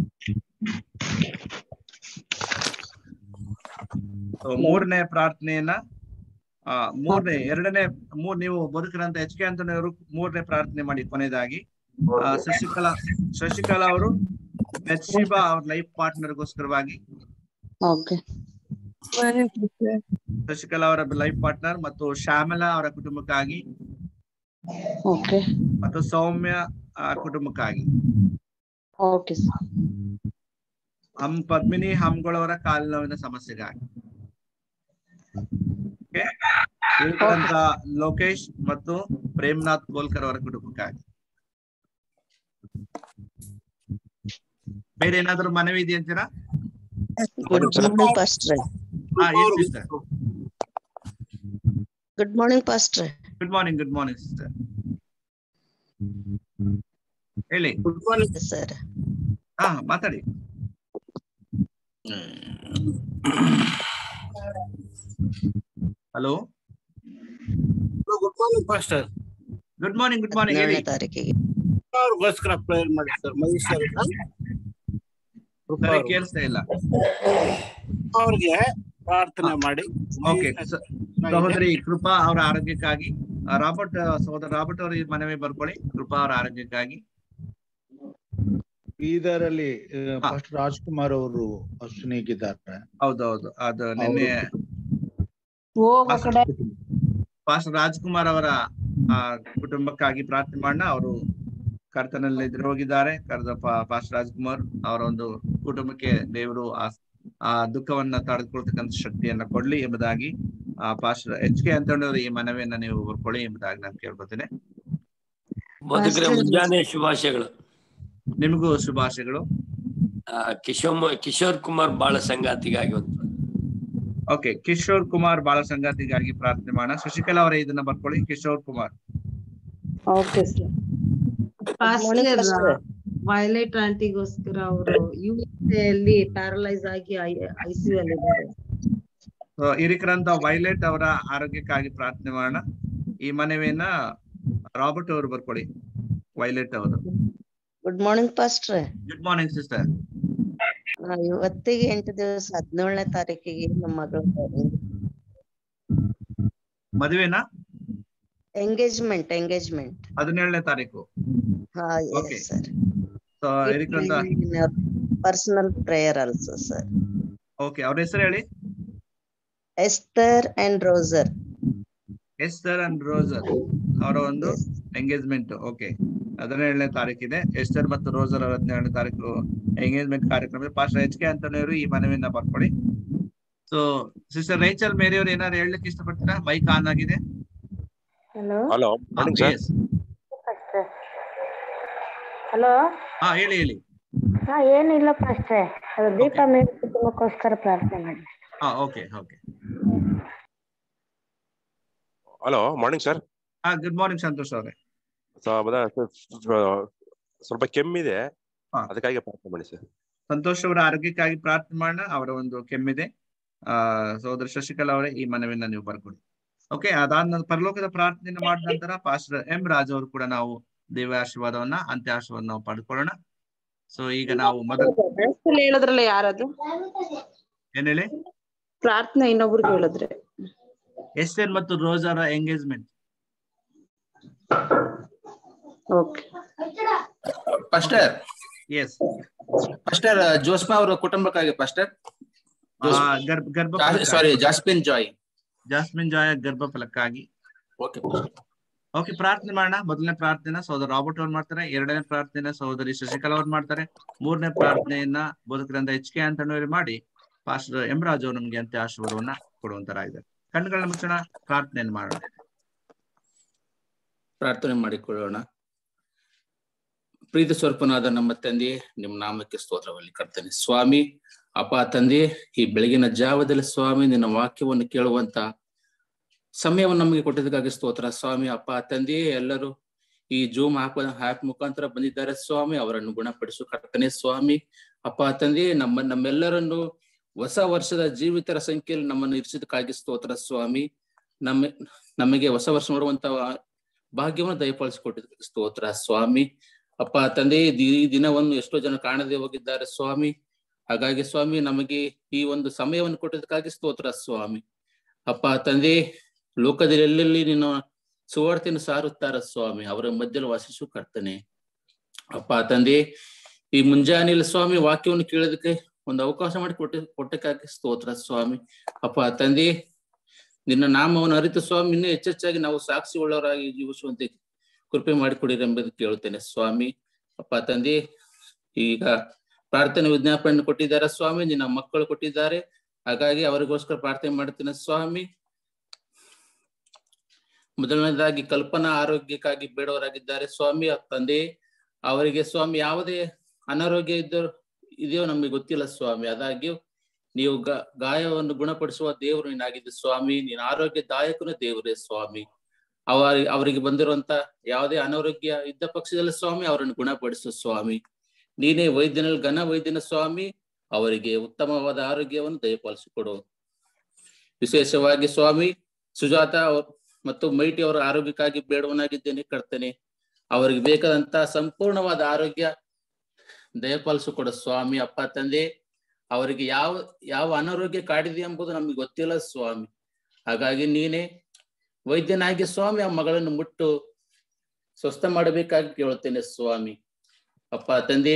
A: So, ಮೂರನೇ ಪ್ರಾರ್ಥನೆಯನ್ನ ಆ ಮೂರನೇ ಎರಡನೇ ಮೂರ್ ನೀವು ಬದುಕಿರಂತ ಎಚ್ ಕೆ ಅವರು ಮೂರನೇ ಪ್ರಾರ್ಥನೆ ಮಾಡಿ ಕೊನೆಯದಾಗಿ ಆ,
E: Okay.
A: ಶಶಿಕಲಾ ಶಶಿಕಲಾ ಅವರು ಮೆಚ್ಶಿಬಾ ಅವ್ರ ಲೈಫ್ ಪಾರ್ಟ್ನರ್ಗೋಸ್ಕರವಾಗಿ
B: ಓಕೆ
A: ಶಶಿಕಲಾ ಅವರ ಲೈಫ್ ಪಾರ್ಟ್ನರ್ ಮತ್ತು ಶ್ಯಾಮಲಾ ಅವರ ಕುಟುಂಬಕ್ಕಾಗಿ
B: ಓಕೆ
A: ಮತ್ತು ಸೌಮ್ಯ ಆ, ಕುಟುಂಬಕ್ಕಾಗಿ
B: ಓಕೆ ಸರ್
A: ಹಮ್ ಪದ್ಮಿನಿ ಹಮ್ಗಳವರ ಕಾಲು ನೋವಿನ ಸಮಸ್ಯೆಗಾಗಿ Okay? ಇವುಗಳಂತ ಲೋಕೇಶ್ ಮತ್ತು ಪ್ರೇಮ್ನಾಥ್ ಬೋಲ್ಕರ್ ಅವರ ಕುಟುಂಬಕ್ಕಾಗಿ ಬೇರೆ ಏನಾದ್ರು ಮನವಿ ಇದೆಯಂತೀರಾ
F: ಗುಡ್ ಮಾರ್ನಿಂಗ್ ಪಾಸ್ಟ್ರೆ
A: ಹಾ ಏನ್ ಸಿಸ್ಟರ್
F: ಗುಡ್ ಮಾರ್ನಿಂಗ್ ಪಾಸ್ಟ್ರೆ
A: good morning good morning sister ಹೇಳಿ
F: ಗುಡ್ ಮಾರ್ನಿಂಗ್ ಸರ್
A: ಹಾ ಮಾತಾಡಿ hello
E: good
D: pastor
A: good morning good morning ಹೇಳಿ
F: ಹದಿನೇಳನೇ ತಾರೀಕಿಗೆ
D: ಅವ್ರಿಗೋಸ್ಕರ ಪ್ರೇಯರ್ ಮಾಡಿ ಸರ್ ಮಹೇಶ್ ಸರ್
A: ಸರಿ ಕೇಳಿಸ್ತಾ ಇಲ್ಲ
D: ಅವ್ರಿಗೆ ಪ್ರಾರ್ಥನೆ ಮಾಡಿ
A: ಓಕೆ ಸಹೋದರಿ ಕೃಪಾ ಅವರ ಆರೋಗ್ಯಕ್ಕಾಗಿ ಆ, ರಾಬರ್ಟ್ ಆ, ಸಹೋದರ ರಾಬರ್ಟ್ ಅವರು ಈ ಮನವಿ ಬರ್ಕೊಳ್ಳಿ ಕೃಪಾ ಅವರ ಆರೋಗ್ಯಕ್ಕಾಗಿ
G: ಇದರಲ್ಲಿ
A: ಹಾ.
G: ಫಸ್ಟ್ ರಾಜ್ಕುಮಾರ್ ಅವರು ಅಶ್ವಿನಿಗಿದ್ದಾರೆ
A: ಹೌದೌದು ಅದು ನಿನ್ನೆ
B: ಹೋಗೋ ಕಡೆ
A: ಪಾಸ್ ರಾಜ್ಕುಮಾರ್ ಅವರ ಆ, ಕುಟುಂಬಕ್ಕಾಗಿ ಪ್ರಾರ್ಥನೆ ಮಾಡೋಣ ಅವರು ಕರ್ತನಲ್ಲಿ ಎದುರು ಹೋಗಿದ್ದಾರೆ ಕರೆದ ಪಾಸ್ ರಾಜ್ಕುಮಾರ್ ಅವರ ಒಂದು ಕುಟುಂಬಕ್ಕೆ ದೇವರು ಆ ಆ ದುಃಖವನ್ನ ತಡೆದುಕೊಳ್ತಕ್ಕಂಥ ಶಕ್ತಿಯನ್ನ ಕೊಡ್ಲಿ ಎಂಬುದಾಗಿ ಆ ಪಾಸ್ ಎಚ್ ಕೆ ಅಂತಂದ್ರೆ ಈ ಮನವಿಯನ್ನ ನೀವು ಬರ್ಕೊಳ್ಳಿ ಎಂಬುದಾಗಿ ನಾನು ಕೇಳ್ಕೊತೀನಿ
H: ಬದುಕರೆ ಮುಂಜಾನೆ ಶುಭಾಶಯಗಳು
A: ನಿಮಗೂ ಶುಭಾಶಯಗಳು
H: ಆ, ಕಿಶೋರ್ ಕಿಶೋರ್ ಕುಮಾರ್ ಬಾಳ ಸಂಗಾತಿಗಾಗಿ ಒಂದು
A: ಓಕೆ ಕಿಶೋರ್ ಕುಮಾರ್ ಬಾಳ ಸಂಗಾತಿಗಾಗಿ ಪ್ರಾರ್ಥನೆ ಮಾಡೋಣ ಶಶಿಕಲಾ ಅವರೇ ಇದನ್ನ ಬರ್ಕೊಳ್ಳಿ Kishore Kumar
B: okay sir Violet ಆಂಟಿಗೋಸ್ಕರ ಅವರು ಯು ಅಲ್ಲಿ ಪ್ಯಾರಲೈಸ್ ಆಗಿ ಐಸಿಯು ಅಲ್ಲಿ ಇದ್ದಾರೆ
A: So, ಹಿರಿಕರಂತ ವೈಲೆಟ್ ಅವರ ಆರೋಗ್ಯಕ್ಕಾಗಿ ಪ್ರಾರ್ಥನೆ ಮಾಡೋಣ ಈ ಮನವಿಯನ್ನ ರಾಬರ್ಟ್ ಅವರು ಬರ್ಕೊಳ್ಳಿ ವೈಲೆಟ್ ಅವರು
F: ಗುಡ್ ಮಾರ್ನಿಂಗ್ ಪಾಸ್ಟ್ರೆ
A: ಗುಡ್ ಮಾರ್ನಿಂಗ್ ಸಿಸ್ಟರ್
F: ಇವತ್ತಿಗೆ ಎಂಟು ದಿವಸ ಹದಿನೇಳನೇ ತಾರೀಕಿಗೆ ನಮ್ಮ ಮಗಳ
A: ಮದುವೆನಾ
F: ಎಂಗೇಜ್ಮೆಂಟ್ ಎಂಗೇಜ್ಮೆಂಟ್
A: ಹದಿನೇಳನೇ ತಾರೀಕು
F: ಹಾ
A: Okay.
F: ಸರ್
A: ಸೊ ಹಿರಿಕರಂತ
F: personal prayer also sir
A: okay ಅವ್ರ ಹೆಸರು ಹೇಳಿ
F: ಎಸ್ತರ್ ಅಂಡ್ ರೋಸರ್
A: ಎಸ್ಟರ್ ಅಂಡ್ ರೋಸರ್ ಅವರ ಒಂದು ಎಂಗೇಜ್ಮೆಂಟ್ ಓಕೆ ಹದಿನೇಳನೇ ತಾರೀಕಿದೆ ಎಸ್ಟರ್ ಮತ್ತು ರೋಸರ್ ಅವರ ಹದಿನೇಳನೇ ತಾರೀಕು ಎಂಗೇಜ್ಮೆಂಟ್ ಕಾರ್ಯಕ್ರಮ ಪಾಸ್ಟರ್ ಎಚ್ ಕೆ ಅಂತನವರು ಈ ಮನವಿಯನ್ನ ಬರ್ಕೊಳ್ಳಿ ಸೊ ಸಿಸ್ಟರ್ ರೈಚಲ್ ಮೇರಿ ಅವ್ರು ಏನಾದ್ರು ಹೇಳಲಿಕ್ಕೆ ಇಷ್ಟಪಡ್ತೀರಾ ಮೈಕ್ ಆನ್ ಆಗಿದೆ
I: hello
J: hello morning sir
A: Yes.
I: Hello
A: ಹಾ ಹೇಳಿ ಹೇಳಿ
I: ಹಾ ಏನಿಲ್ಲ ಅಷ್ಟೇ ಅದು ದೀಪ ಮೇಲೆ ಕುಟುಂಬಕ್ಕೋಸ್ಕರ ಪ್ರಾರ್ಥನೆ ಮಾಡಿ
A: ಹಾ okay okay
J: hello morning sir
A: ಹಾ ಗುಡ್ ಮಾರ್ನಿಂಗ್ ಸಂತೋಷ್ ಅವರೇ
J: ಸ್ವಲ್ಪ ಕೆಮ್ಮಿದೆ
A: ಹಾ.
J: ಅದಕ್ಕಾಗಿ ಪ್ರಾರ್ಥನೆ ಮಾಡಿ ಸರ್
A: ಸಂತೋಷ್ ಅವರ ಆರೋಗ್ಯಕ್ಕಾಗಿ ಪ್ರಾರ್ಥನೆ ಮಾಡೋಣ ಅವರ ಒಂದು ಕೆಮ್ಮಿದೆ ಆ ಸಹೋದರ ಶಶಿಕಲಾ ಅವರೇ ಈ ಮನವಿಯನ್ನ ನೀವು ಬರ್ಕೊಡಿ ಓಕೆ ಅದಾದ ನಂತರ ಪರಲೋಕದ ಪ್ರಾರ್ಥನೆ ಮಾಡಿದ ನಂತರ ಪಾಸ್ಟರ್ ಎಂ ರಾಜ್ ಅವರು ಕೂಡ ನಾವು ದೇವ ಆಶೀರ್ವಾದವನ್ನ ಅಂತ್ಯ ಆಶೀರ್ವಾದ ನಾವು ಪಡ್ಕೊಳ್ಳೋಣ ಸೊ ಈಗ ನಾವು ಮೊದಲು
B: ಪ್ರಾರ್ಥನೆ ಹೇಳಿದ್ರಲ್ಲ ಯಾರದು
A: ಏನ್ ಹೇಳಿ
B: ಪ್ರಾರ್ಥನೆ ಇನ್ನೊಬ್ರಿಗೆ ಹೇಳಿದ್ರೆ
A: ಎಸ್ಟರ್ ಮತ್ತು ರೋಜಾರ engagement
B: okay
D: pastor
A: yes
D: pastor ಜೋಸ್ಮಾ ಅವರ ಕುಟುಂಬಕ್ಕಾಗಿ ಪಾಸ್ಟರ್
A: ಗರ್ಭ ಗರ್ಭ
D: ಸಾರಿ ಜಾಸ್ಮಿನ್ ಜಾಯ್
A: ಜಾಸ್ಮಿನ್ ಜಾಯ ಗರ್ಭ ಫಲಕ್ಕಾಗಿ
D: ಓಕೆ
A: ಓಕೆ ಪ್ರಾರ್ಥನೆ ಮಾಡೋಣ ಮೊದಲನೇ ಪ್ರಾರ್ಥನೆನ ಸಹೋದರ ರಾಬರ್ಟ್ ಅವ್ರು ಮಾಡ್ತಾರೆ ಎರಡನೇ ಪ್ರಾರ್ಥನೆನ ಸಹೋದರಿ ಶಶಿಕಲಾ ಅವ್ರು ಮಾಡ್ತಾರೆ ಮೂರನೇ ಪ್ರಾರ್ಥನೆಯನ್ನ ಬೋಧಕರಿಂದ ಎಚ್ ಕೆ ಅಂತನವರು ಮಾಡಿ ಪಾಸ್ಟರ್ ಎಂ ರಾಜ್ ಅವರು ನಮ್ಗೆ ಅಂತ್ಯ ಆಶೀರ್ವಾದವನ್ನ ಕೊಡುವಂತರಾಗಿದ್ದಾರೆ ಕಣ್ಣುಗಳನ್ನ ಮುಚ್ಚೋಣ ಪ್ರಾರ್ಥನೆಯನ್ನು ಮಾಡೋಣ
D: ಪ್ರಾರ್ಥನೆ ಮಾಡಿಕೊಳ್ಳೋಣ ಪ್ರೀತಿ ಸ್ವರೂಪನಾದ ನಮ್ಮ ತಂದೆ ನಿಮ್ಮ ನಾಮಕ್ಕೆ ಸ್ತೋತ್ರವಲ್ಲಿ ಕರ್ತನೆ ಸ್ವಾಮಿ ಅಪ್ಪ ತಂದೆ ಈ ಬೆಳಗಿನ ಜಾವದಲ್ಲಿ ಸ್ವಾಮಿ ನಿನ್ನ ವಾಕ್ಯವನ್ನು ಕೇಳುವಂತ ಸಮಯವನ್ನು ನಮಗೆ ಕೊಟ್ಟಿದ್ದಕ್ಕಾಗಿ ಸ್ತೋತ್ರ ಸ್ವಾಮಿ ಅಪ್ಪ ತಂದೆ ಎಲ್ಲರೂ ಈ ಜೂಮ್ ಆಪ್ ಆಪ್ ಮುಖಾಂತರ ಬಂದಿದ್ದಾರೆ ಸ್ವಾಮಿ ಅವರನ್ನು ಗುಣಪಡಿಸು ಕರ್ತನೆ ಸ್ವಾಮಿ ಅಪ್ಪ ತಂದೆ ನಮ್ಮ ನಮ್ಮೆಲ್ಲರನ್ನು ಹೊಸ ವರ್ಷದ ಜೀವಿತರ ಸಂಖ್ಯೆಯಲ್ಲಿ ನಮ್ಮನ್ನು ಇರಿಸಿದಕ್ಕಾಗಿ ಸ್ತೋತ್ರ ಸ್ವಾಮಿ ನಮ್ಮ ನಮಗೆ ಹೊಸ ವರ್ಷ ನೋಡುವಂತ ಭಾಗ್ಯವನ್ನು ದಯಪಾಲಿಸಿಕೊಟ್ಟಿದ್ದಕ್ಕೆ ಸ್ತೋತ್ರ ಸ್ವಾಮಿ ಅಪ್ಪ ತಂದೆ ಈ ದಿನವನ್ನು ಎಷ್ಟೋ ಜನ ಕಾಣದೆ ಹೋಗಿದ್ದಾರೆ ಸ್ವಾಮಿ ಹಾಗಾಗಿ ಸ್ವಾಮಿ ನಮಗೆ ಈ ಒಂದು ಸಮಯವನ್ನು ಕೊಟ್ಟಿದ್ದಕ್ಕಾಗಿ ಸ್ತೋತ್ರ ಸ್ವಾಮಿ ಅಪ್ಪ ತಂದೆ ಲೋಕದಲ್ಲಿ ಎಲ್ಲೆಲ್ಲಿ ನಿನ್ನ ಸುವಾರ್ತೆಯನ್ನು ಸಾರುತ್ತಾರ ಸ್ವಾಮಿ ಅವರ ಮಧ್ಯದಲ್ಲಿ ವಾಸಿಸು ಕರ್ತನೆ ಅಪ್ಪ ತಂದೆ ಈ ಮುಂಜಾನೆಯಲ್ಲಿ ಸ್ವಾಮಿ ವಾಕ್ಯವನ್ನು ಕೇಳೋದಕ್ಕೆ ಒಂದು ಅವಕಾಶ ಮಾಡಿ ಕೊಟ್ಟ ಕೊಟ್ಟಕ್ಕಾಗಿ ಸ್ತೋತ್ರ ಸ್ವಾಮಿ ಅಪ್ಪ ತಂದೆ ನಿನ್ನ ನಾಮವನ್ನು ಅರಿತು ಸ್ವಾಮಿ ಇನ್ನೂ ಹೆಚ್ಚೆಚ್ಚಾಗಿ ನಾವು ಸಾಕ್ಷಿ ಉಳ್ಳವರಾಗಿ ಜೀವಿಸುವಂತೆ ಕೃಪೆ ಮಾಡಿಕೊಡಿರಿ ಎಂಬುದು ಕೇಳುತ್ತೇನೆ ಸ್ವಾಮಿ ಅಪ್ಪ ತಂದೆ ಈಗ ಪ್ರಾರ್ಥನೆ ವಿಜ್ಞಾಪನೆ ಕೊಟ್ಟಿದ್ದಾರೆ ಸ್ವಾಮಿ ನಿನ್ನ ಮಕ್ಕಳು ಕೊಟ್ಟಿದ್ದಾರೆ ಹಾಗಾಗಿ ಅವರಿಗೋಸ್ಕರ ಪ್ರಾರ್ಥನೆ ಮಾಡ್ತೇನೆ ಸ್ವಾಮಿ ಮೊದಲನೇದಾಗಿ ಕಲ್ಪನಾ ಆರೋಗ್ಯಕ್ಕಾಗಿ ಬೇಡವರಾಗಿದ್ದಾರೆ ಸ್ವಾಮಿ ತಂದೆ ಅವರಿಗೆ ಸ್ವಾಮಿ ಯಾವುದೇ ಅನಾರೋಗ್ಯ ಇದ್ದರೂ ಇದೆಯೋ ನಮಗೆ ಗೊತ್ತಿಲ್ಲ ಸ್ವಾಮಿ ಆದಾಗ್ಯೂ ನೀವು ಗ ಗಾಯವನ್ನು ಗುಣಪಡಿಸುವ ದೇವರು ನೀನಾಗಿದ್ದೆ ಸ್ವಾಮಿ ನೀನು ಆರೋಗ್ಯದಾಯಕನು ದೇವರೇ ಸ್ವಾಮಿ ಅವ ಅವರಿಗೆ ಬಂದಿರುವಂತ ಯಾವುದೇ ಅನಾರೋಗ್ಯ ಇದ್ದ ಪಕ್ಷದಲ್ಲಿ ಸ್ವಾಮಿ ಅವರನ್ನು ಗುಣಪಡಿಸು ಸ್ವಾಮಿ ನೀನೇ ವೈದ್ಯನಲ್ಲಿ ಘನ ವೈದ್ಯನ ಸ್ವಾಮಿ ಅವರಿಗೆ ಉತ್ತಮವಾದ ಆರೋಗ್ಯವನ್ನು ದಯಪಾಲಿಸಿಕೊಡು ವಿಶೇಷವಾಗಿ ಸ್ವಾಮಿ ಸುಜಾತ ಮತ್ತು ಮೈಟಿ ಅವರ ಆರೋಗ್ಯಕ್ಕಾಗಿ ಬೇಡವನಾಗಿದ್ದೇನೆ ಕರ್ತನೆ ಅವರಿಗೆ ಬೇಕಾದಂತ ಸಂಪೂರ್ಣವಾದ ಆರೋಗ್ಯ ದಯಪಾಲಿಸು ಕೊಡ ಸ್ವಾಮಿ ಅಪ್ಪ ತಂದೆ ಅವರಿಗೆ ಯಾವ ಯಾವ ಅನಾರೋಗ್ಯ ಕಾಡಿದೆ ಎಂಬುದು ನಮಗೆ ಗೊತ್ತಿಲ್ಲ ಸ್ವಾಮಿ ಹಾಗಾಗಿ ನೀನೇ ವೈದ್ಯನಾಗಿ ಸ್ವಾಮಿ ಆ ಮಗಳನ್ನು ಮುಟ್ಟು ಸ್ವಸ್ಥ ಮಾಡಬೇಕಾಗಿ ಕೇಳುತ್ತೇನೆ ಸ್ವಾಮಿ ಅಪ್ಪ ತಂದೆ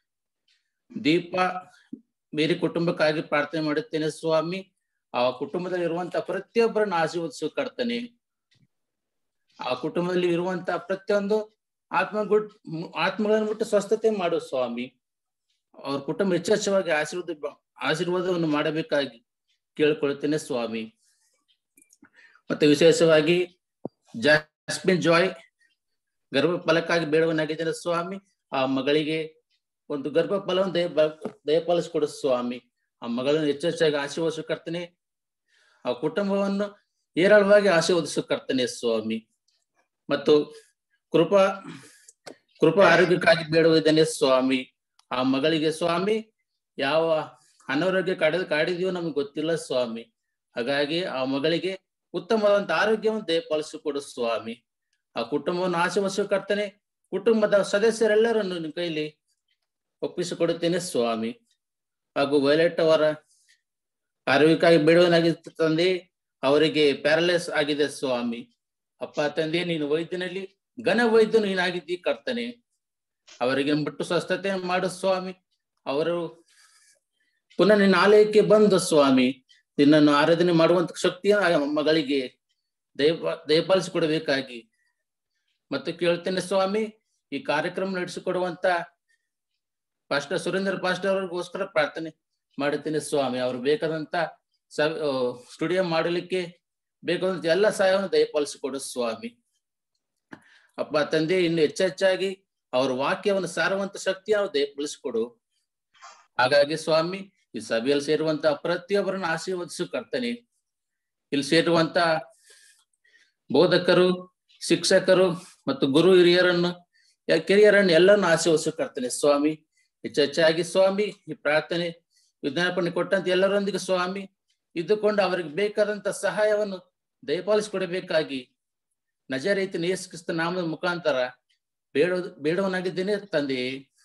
D: ದೀಪ ಬೇರೆ ಕುಟುಂಬಕ್ಕಾಗಿ ಪ್ರಾರ್ಥನೆ ಮಾಡುತ್ತೇನೆ ಸ್ವಾಮಿ ಆ ಕುಟುಂಬದಲ್ಲಿ ಇರುವಂತ ಪ್ರತಿಯೊಬ್ಬರನ್ನ ಆಶೀರ್ವದಿಸು ಕರ್ತನೆ ಆ ಕುಟುಂಬದಲ್ಲಿ ಇರುವಂತ ಪ್ರತಿಯೊಂದು ಆತ್ಮ ಗುಡ್ ಆತ್ಮಗಳನ್ನು ಬಿಟ್ಟು ಸ್ವಸ್ಥತೆ ಮಾಡು ಸ್ವಾಮಿ ಅವ್ರ ಕುಟುಂಬ ಹೆಚ್ಚೆಚ್ಚವಾಗಿ ಆಶೀರ್ವಾದ ಆಶೀರ್ವಾದವನ್ನು ಮಾಡಬೇಕಾಗಿ ಕೇಳ್ಕೊಳ್ತೇನೆ ಸ್ವಾಮಿ ಮತ್ತೆ ವಿಶೇಷವಾಗಿ ಜಾಸ್ಮಿನ್ ಜಾಯ್ ಗರ್ಭ ಫಲಕ್ಕಾಗಿ ಬೇಡವನಾಗಿದ್ದೇನೆ ಸ್ವಾಮಿ ಆ ಮಗಳಿಗೆ ಒಂದು ಗರ್ಭ ಫಲವನ್ನು ದಯ ದಯಪಾಲಿಸಿಕೊಡು ಸ್ವಾಮಿ ಆ ಮಗಳನ್ನು ಹೆಚ್ಚೆಚ್ಚಾಗಿ ಆಶೀರ್ವದಿಸು ಕರ್ತನೆ ಆ ಕುಟುಂಬವನ್ನು ಏರಾಳವಾಗಿ ಆಶೀರ್ವದಿಸು ಕರ್ತನೆ ಸ್ವಾಮಿ ಮತ್ತು ಕೃಪಾ ಕೃಪಾ ಆರೋಗ್ಯಕ್ಕಾಗಿ ಬೇಡುವುದನ್ನೇ ಸ್ವಾಮಿ ಆ ಮಗಳಿಗೆ ಸ್ವಾಮಿ ಯಾವ ಅನಾರೋಗ್ಯ ಕಾಡಿದ ಕಾಡಿದೆಯೋ ನಮಗೆ ಗೊತ್ತಿಲ್ಲ ಸ್ವಾಮಿ ಹಾಗಾಗಿ ಆ ಮಗಳಿಗೆ ಉತ್ತಮವಾದಂತ ಆರೋಗ್ಯವನ್ನು ದಯಪಾಲಿಸಿಕೊಡು ಸ್ವಾಮಿ ಆ ಕುಟುಂಬವನ್ನು ಆಶೀರ್ವದಿಸು ಕರ್ತನೆ ಕುಟುಂಬದ ಸದಸ್ಯರೆಲ್ಲರನ್ನು ನಿನ್ನ ಕೈಲಿ ಒಪ್ಪಿಸಿಕೊಡುತ್ತೇನೆ ಸ್ವಾಮಿ ಹಾಗೂ ವೈಲೆಟ್ ಅವರ ಆರೋಗ್ಯಕ್ಕಾಗಿ ಬೇಡುವನಾಗಿತ್ತು ತಂದೆ ಅವರಿಗೆ ಪ್ಯಾರಲೈಸ್ ಆಗಿದೆ ಸ್ವಾಮಿ ಅಪ್ಪ ತಂದೆ ನೀನು ವೈದ್ಯನಲ್ಲಿ ಘನ ವೈದ್ಯನು ನೀನಾಗಿದ್ದಿ ಕರ್ತನೆ ಅವರಿಗೆ ಬಿಟ್ಟು ಸ್ವಸ್ಥತೆ ಮಾಡು ಸ್ವಾಮಿ ಅವರು ಪುನಃ ನಿನ್ನ ಆಲಯಕ್ಕೆ ಬಂದು ಸ್ವಾಮಿ ನಿನ್ನನ್ನು ಆರಾಧನೆ ಮಾಡುವಂತ ಶಕ್ತಿಯ ಆ ಮಗಳಿಗೆ ದಯಪ ದಯಪಾಲಿಸಿಕೊಡಬೇಕಾಗಿ ಮತ್ತು ಕೇಳ್ತೇನೆ ಸ್ವಾಮಿ ಈ ಕಾರ್ಯಕ್ರಮ ನಡೆಸಿಕೊಡುವಂತ ಪಾಸ್ಟರ್ ಸುರೇಂದ್ರ ಪಾಸ್ಟರ್ ಅವ್ರಿಗೋಸ್ಕರ ಪ್ರಾರ್ಥನೆ ಮಾಡುತ್ತೇನೆ ಸ್ವಾಮಿ ಅವ್ರು ಬೇಕಾದಂತ ಸ್ಟುಡಿಯೋ ಮಾಡಲಿಕ್ಕೆ ಬೇಕಾದಂತ ಎಲ್ಲ ಸಹಾಯವನ್ನು ದಯಪಾಲಿಸಿಕೊಡು ಸ್ವಾಮಿ ಅಪ್ಪ ತಂದೆ ಇನ್ನು ಹೆಚ್ಚೆಚ್ಚಾಗಿ ಅವ್ರ ವಾಕ್ಯವನ್ನು ಸಾರುವಂತ ಶಕ್ತಿಯನ್ನು ದಯಪಾಲಿಸಿಕೊಡು ಹಾಗಾಗಿ ಸ್ವಾಮಿ ಈ ಸಭೆಯಲ್ಲಿ ಸೇರುವಂತ ಪ್ರತಿಯೊಬ್ಬರನ್ನು ಆಶೀರ್ವದಿಸು ಕರ್ತನೆ ಇಲ್ಲಿ ಸೇರುವಂತ ಬೋಧಕರು ಶಿಕ್ಷಕರು ಮತ್ತು ಗುರು ಹಿರಿಯರನ್ನು ಕಿರಿಯರನ್ನು ಎಲ್ಲರನ್ನು ಆಶೀರ್ವದಿಸು ಕರ್ತನೆ ಸ್ವಾಮಿ ಹೆಚ್ಚೆಚ್ಚಾಗಿ ಸ್ವಾಮಿ ಈ ಪ್ರಾರ್ಥನೆ ವಿಜ್ಞಾಪನೆ ಕೊಟ್ಟಂತ ಎಲ್ಲರೊಂದಿಗೆ ಸ್ವಾಮಿ ಇದ್ದುಕೊಂಡು ಅವರಿಗೆ ಬೇಕಾದಂತ ಸಹಾಯವನ್ನು ದಯಪಾಲಿಸಿಕೊಡಬೇಕಾಗಿ ನಜರೀತಿ ನೇಸ್ಕ್ರಿಸ್ತ ನಾಮದ ಮುಖಾಂತರ ಬೇಡ ಬೇಡವನಾಗಿದ್ದೇನೆ ತಂದೆ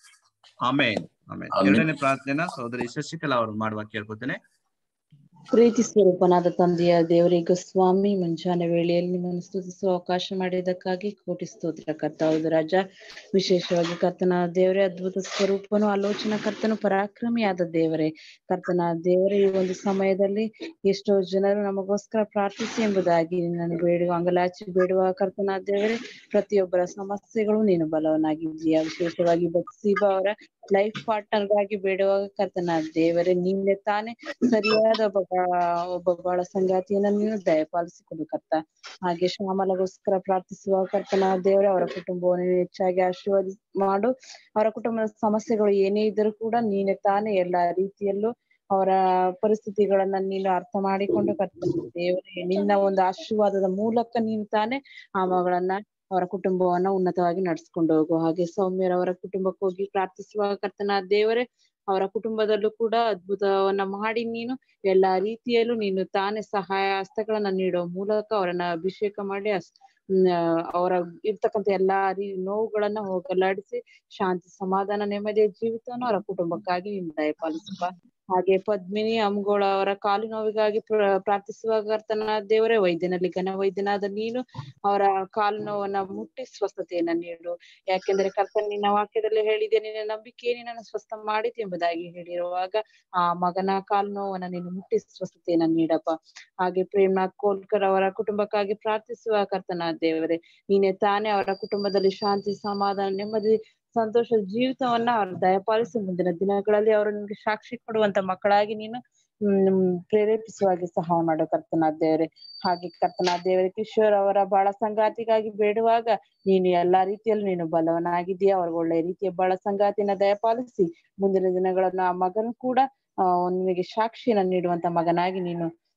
A: ಆಮೇನ್ ಆಮೇನ್ ಎರಡನೇ ಪ್ರಾರ್ಥನೆನ ಸಹೋದರಿ ಶಶಿಕಲಾ ಅವರು ಮಾಡುವ ಕೇಳ್ಕೊತೇನೆ
F: ಪ್ರೀತಿ ಸ್ವರೂಪನಾದ ತಂದೆಯ ದೇವರಿಗೂ ಸ್ವಾಮಿ ಮುಂಜಾನೆ ವೇಳೆಯಲ್ಲಿ ನಿಮ್ಮನ್ನು ಸ್ತುತಿಸುವ ಅವಕಾಶ ಮಾಡಿದ್ದಕ್ಕಾಗಿ ಕೋಟಿ ಸ್ತೋತ್ರ ಕರ್ತ ಹೌದು ರಾಜ ವಿಶೇಷವಾಗಿ ಕರ್ತನ ದೇವರೇ ಅದ್ಭುತ ಸ್ವರೂಪನು ಆಲೋಚನಾ ಕರ್ತನು ಪರಾಕ್ರಮಿಯಾದ ದೇವರೇ ಕರ್ತನ ದೇವರೇ ಈ ಒಂದು ಸಮಯದಲ್ಲಿ ಎಷ್ಟೋ ಜನರು ನಮಗೋಸ್ಕರ ಪ್ರಾರ್ಥಿಸಿ ಎಂಬುದಾಗಿ ನಾನು ಬೇಡುವ ಅಂಗಲಾಚಿ ಬೇಡುವ ಕರ್ತನ ದೇವರೇ ಪ್ರತಿಯೊಬ್ಬರ ಸಮಸ್ಯೆಗಳು ನೀನು ಬಲವನಾಗಿದ್ದೀಯ ವಿಶೇಷವಾಗಿ ಬಕ್ಸೀಬ ಅವರ ಲೈಫ್ ಪಾರ್ಟ್ನರ್ ಗಾಗಿ ಬೇಡುವಾಗ ಕರ್ತನ ದೇವರೇ ನೀನೆ ತಾನೇ ಸರಿಯಾದ ಒಬ್ಬ ಒಬ್ಬ ಬಾಳ ಸಂಗಾತಿಯನ್ನ ನೀನು ದಯಪಾಲಿಸಿಕೊಡು ಕರ್ತ ಹಾಗೆ ಶ್ಯಾಮಲಗೋಸ್ಕರ ಪ್ರಾರ್ಥಿಸುವ ಕರ್ತನ ದೇವರೇ ಅವರ ಕುಟುಂಬವನ್ನು ಹೆಚ್ಚಾಗಿ ಆಶೀರ್ವಾದ ಮಾಡು ಅವರ ಕುಟುಂಬದ ಸಮಸ್ಯೆಗಳು ಏನೇ ಇದ್ದರೂ ಕೂಡ ನೀನೆ ತಾನೇ ಎಲ್ಲಾ ರೀತಿಯಲ್ಲೂ ಅವರ ಪರಿಸ್ಥಿತಿಗಳನ್ನ ನೀನು ಅರ್ಥ ಮಾಡಿಕೊಂಡು ಕರ್ತನ ದೇವರೇ ನಿನ್ನ ಒಂದು ಆಶೀರ್ವಾದದ ಮೂಲಕ ನೀನು ತಾನೇ ಆ ಮಗಳನ್ನ ಅವರ ಕುಟುಂಬವನ್ನ ಉನ್ನತವಾಗಿ ನಡ್ಸ್ಕೊಂಡು ಹೋಗು ಹಾಗೆ ಸೌಮ್ಯರವರ ಕುಟುಂಬಕ್ಕೆ ಹೋಗಿ ಪ್ರಾರ್ಥಿಸುವ ಕರ್ತನ ದೇವರೇ ಅವರ ಕುಟುಂಬದಲ್ಲೂ ಕೂಡ ಅದ್ಭುತವನ್ನ ಮಾಡಿ ನೀನು ಎಲ್ಲಾ ರೀತಿಯಲ್ಲೂ ನೀನು ತಾನೇ ಸಹಾಯ ಹಸ್ತಗಳನ್ನ ನೀಡೋ ಮೂಲಕ ಅವರನ್ನ ಅಭಿಷೇಕ ಮಾಡಿ ಅವರ ಇರ್ತಕ್ಕಂಥ ಎಲ್ಲಾ ರೀ ನೋವುಗಳನ್ನ ಹೋಗಲಾಡಿಸಿ ಶಾಂತಿ ಸಮಾಧಾನ ನೆಮ್ಮದಿಯ ಜೀವಿತವನ್ನು ಅವರ ಕುಟುಂಬಕ್ಕಾಗಿ ನೀನು ದಯಪಾಲಿಸಪ್ಪ ಹಾಗೆ ಪದ್ಮಿನಿ ಅಮ್ಗೋಳ ಅವರ ಕಾಲು ನೋವಿಗಾಗಿ ಪ್ರಾರ್ಥಿಸುವ ಕರ್ತನ ದೇವರೇ ವೈದ್ಯನಲ್ಲಿ ಘನ ವೈದ್ಯನಾದ ನೀನು ಅವರ ಕಾಲು ನೋವನ್ನ ಮುಟ್ಟಿ ಸ್ವಸ್ಥತೆಯನ್ನ ನೀಡು ಯಾಕೆಂದ್ರೆ ಕರ್ತನ ನಿನ್ನ ವಾಕ್ಯದಲ್ಲಿ ಹೇಳಿದೆ ನಿನ್ನ ನಂಬಿಕೆ ನಿನ್ನನ್ನು ಸ್ವಸ್ಥ ಮಾಡಿತು ಎಂಬುದಾಗಿ ಹೇಳಿರುವಾಗ ಆ ಮಗನ ಕಾಲು ನೋವನ್ನ ನೀನು ಮುಟ್ಟಿ ಸ್ವಸ್ಥತೆಯನ್ನ ನೀಡಪ್ಪ ಹಾಗೆ ಪ್ರೇಮ್ನಾಥ್ ಕೋಲ್ಕರ್ ಅವರ ಕುಟುಂಬಕ್ಕಾಗಿ ಪ್ರಾರ್ಥಿಸುವ ಕರ್ತನ ದೇವರೇ ನೀನೆ ತಾನೇ ಅವರ ಕುಟುಂಬದಲ್ಲಿ ಶಾಂತಿ ಸಮಾಧಾನ ನೆಮ್ಮದಿ ಸಂತೋಷದ ಜೀವಿತವನ್ನ ಅವ್ರ ದಯಪಾಲಿಸಿ ಮುಂದಿನ ದಿನಗಳಲ್ಲಿ ಅವರು ನಿಮ್ಗೆ ಸಾಕ್ಷಿ ಕೊಡುವಂತ ಮಕ್ಕಳಾಗಿ ನೀನು ಹ್ಮ್ ಪ್ರೇರೇಪಿಸುವಾಗಿ ಸಹಾಯ ಮಾಡೋ ಕರ್ತನ ದೇವರೇ ಹಾಗೆ ಕರ್ತನ ದೇವರೇ ಕಿಶೋರ್ ಅವರ ಬಾಳ ಸಂಗಾತಿಗಾಗಿ ಬೇಡುವಾಗ ನೀನು ಎಲ್ಲಾ ರೀತಿಯಲ್ಲೂ ನೀನು ಬಲವನಾಗಿದ್ದೀಯ ಅವ್ರಿಗೆ ಒಳ್ಳೆ ರೀತಿಯ ಬಾಳ ಸಂಗಾತಿನ ದಯಪಾಲಿಸಿ ಮುಂದಿನ ದಿನಗಳನ್ನ ಆ ಮಗನು ಕೂಡ ಆ ನಿನಗೆ ಸಾಕ್ಷಿಯನ್ನ ನೀಡುವಂತ ಮಗನಾಗಿ ನೀನು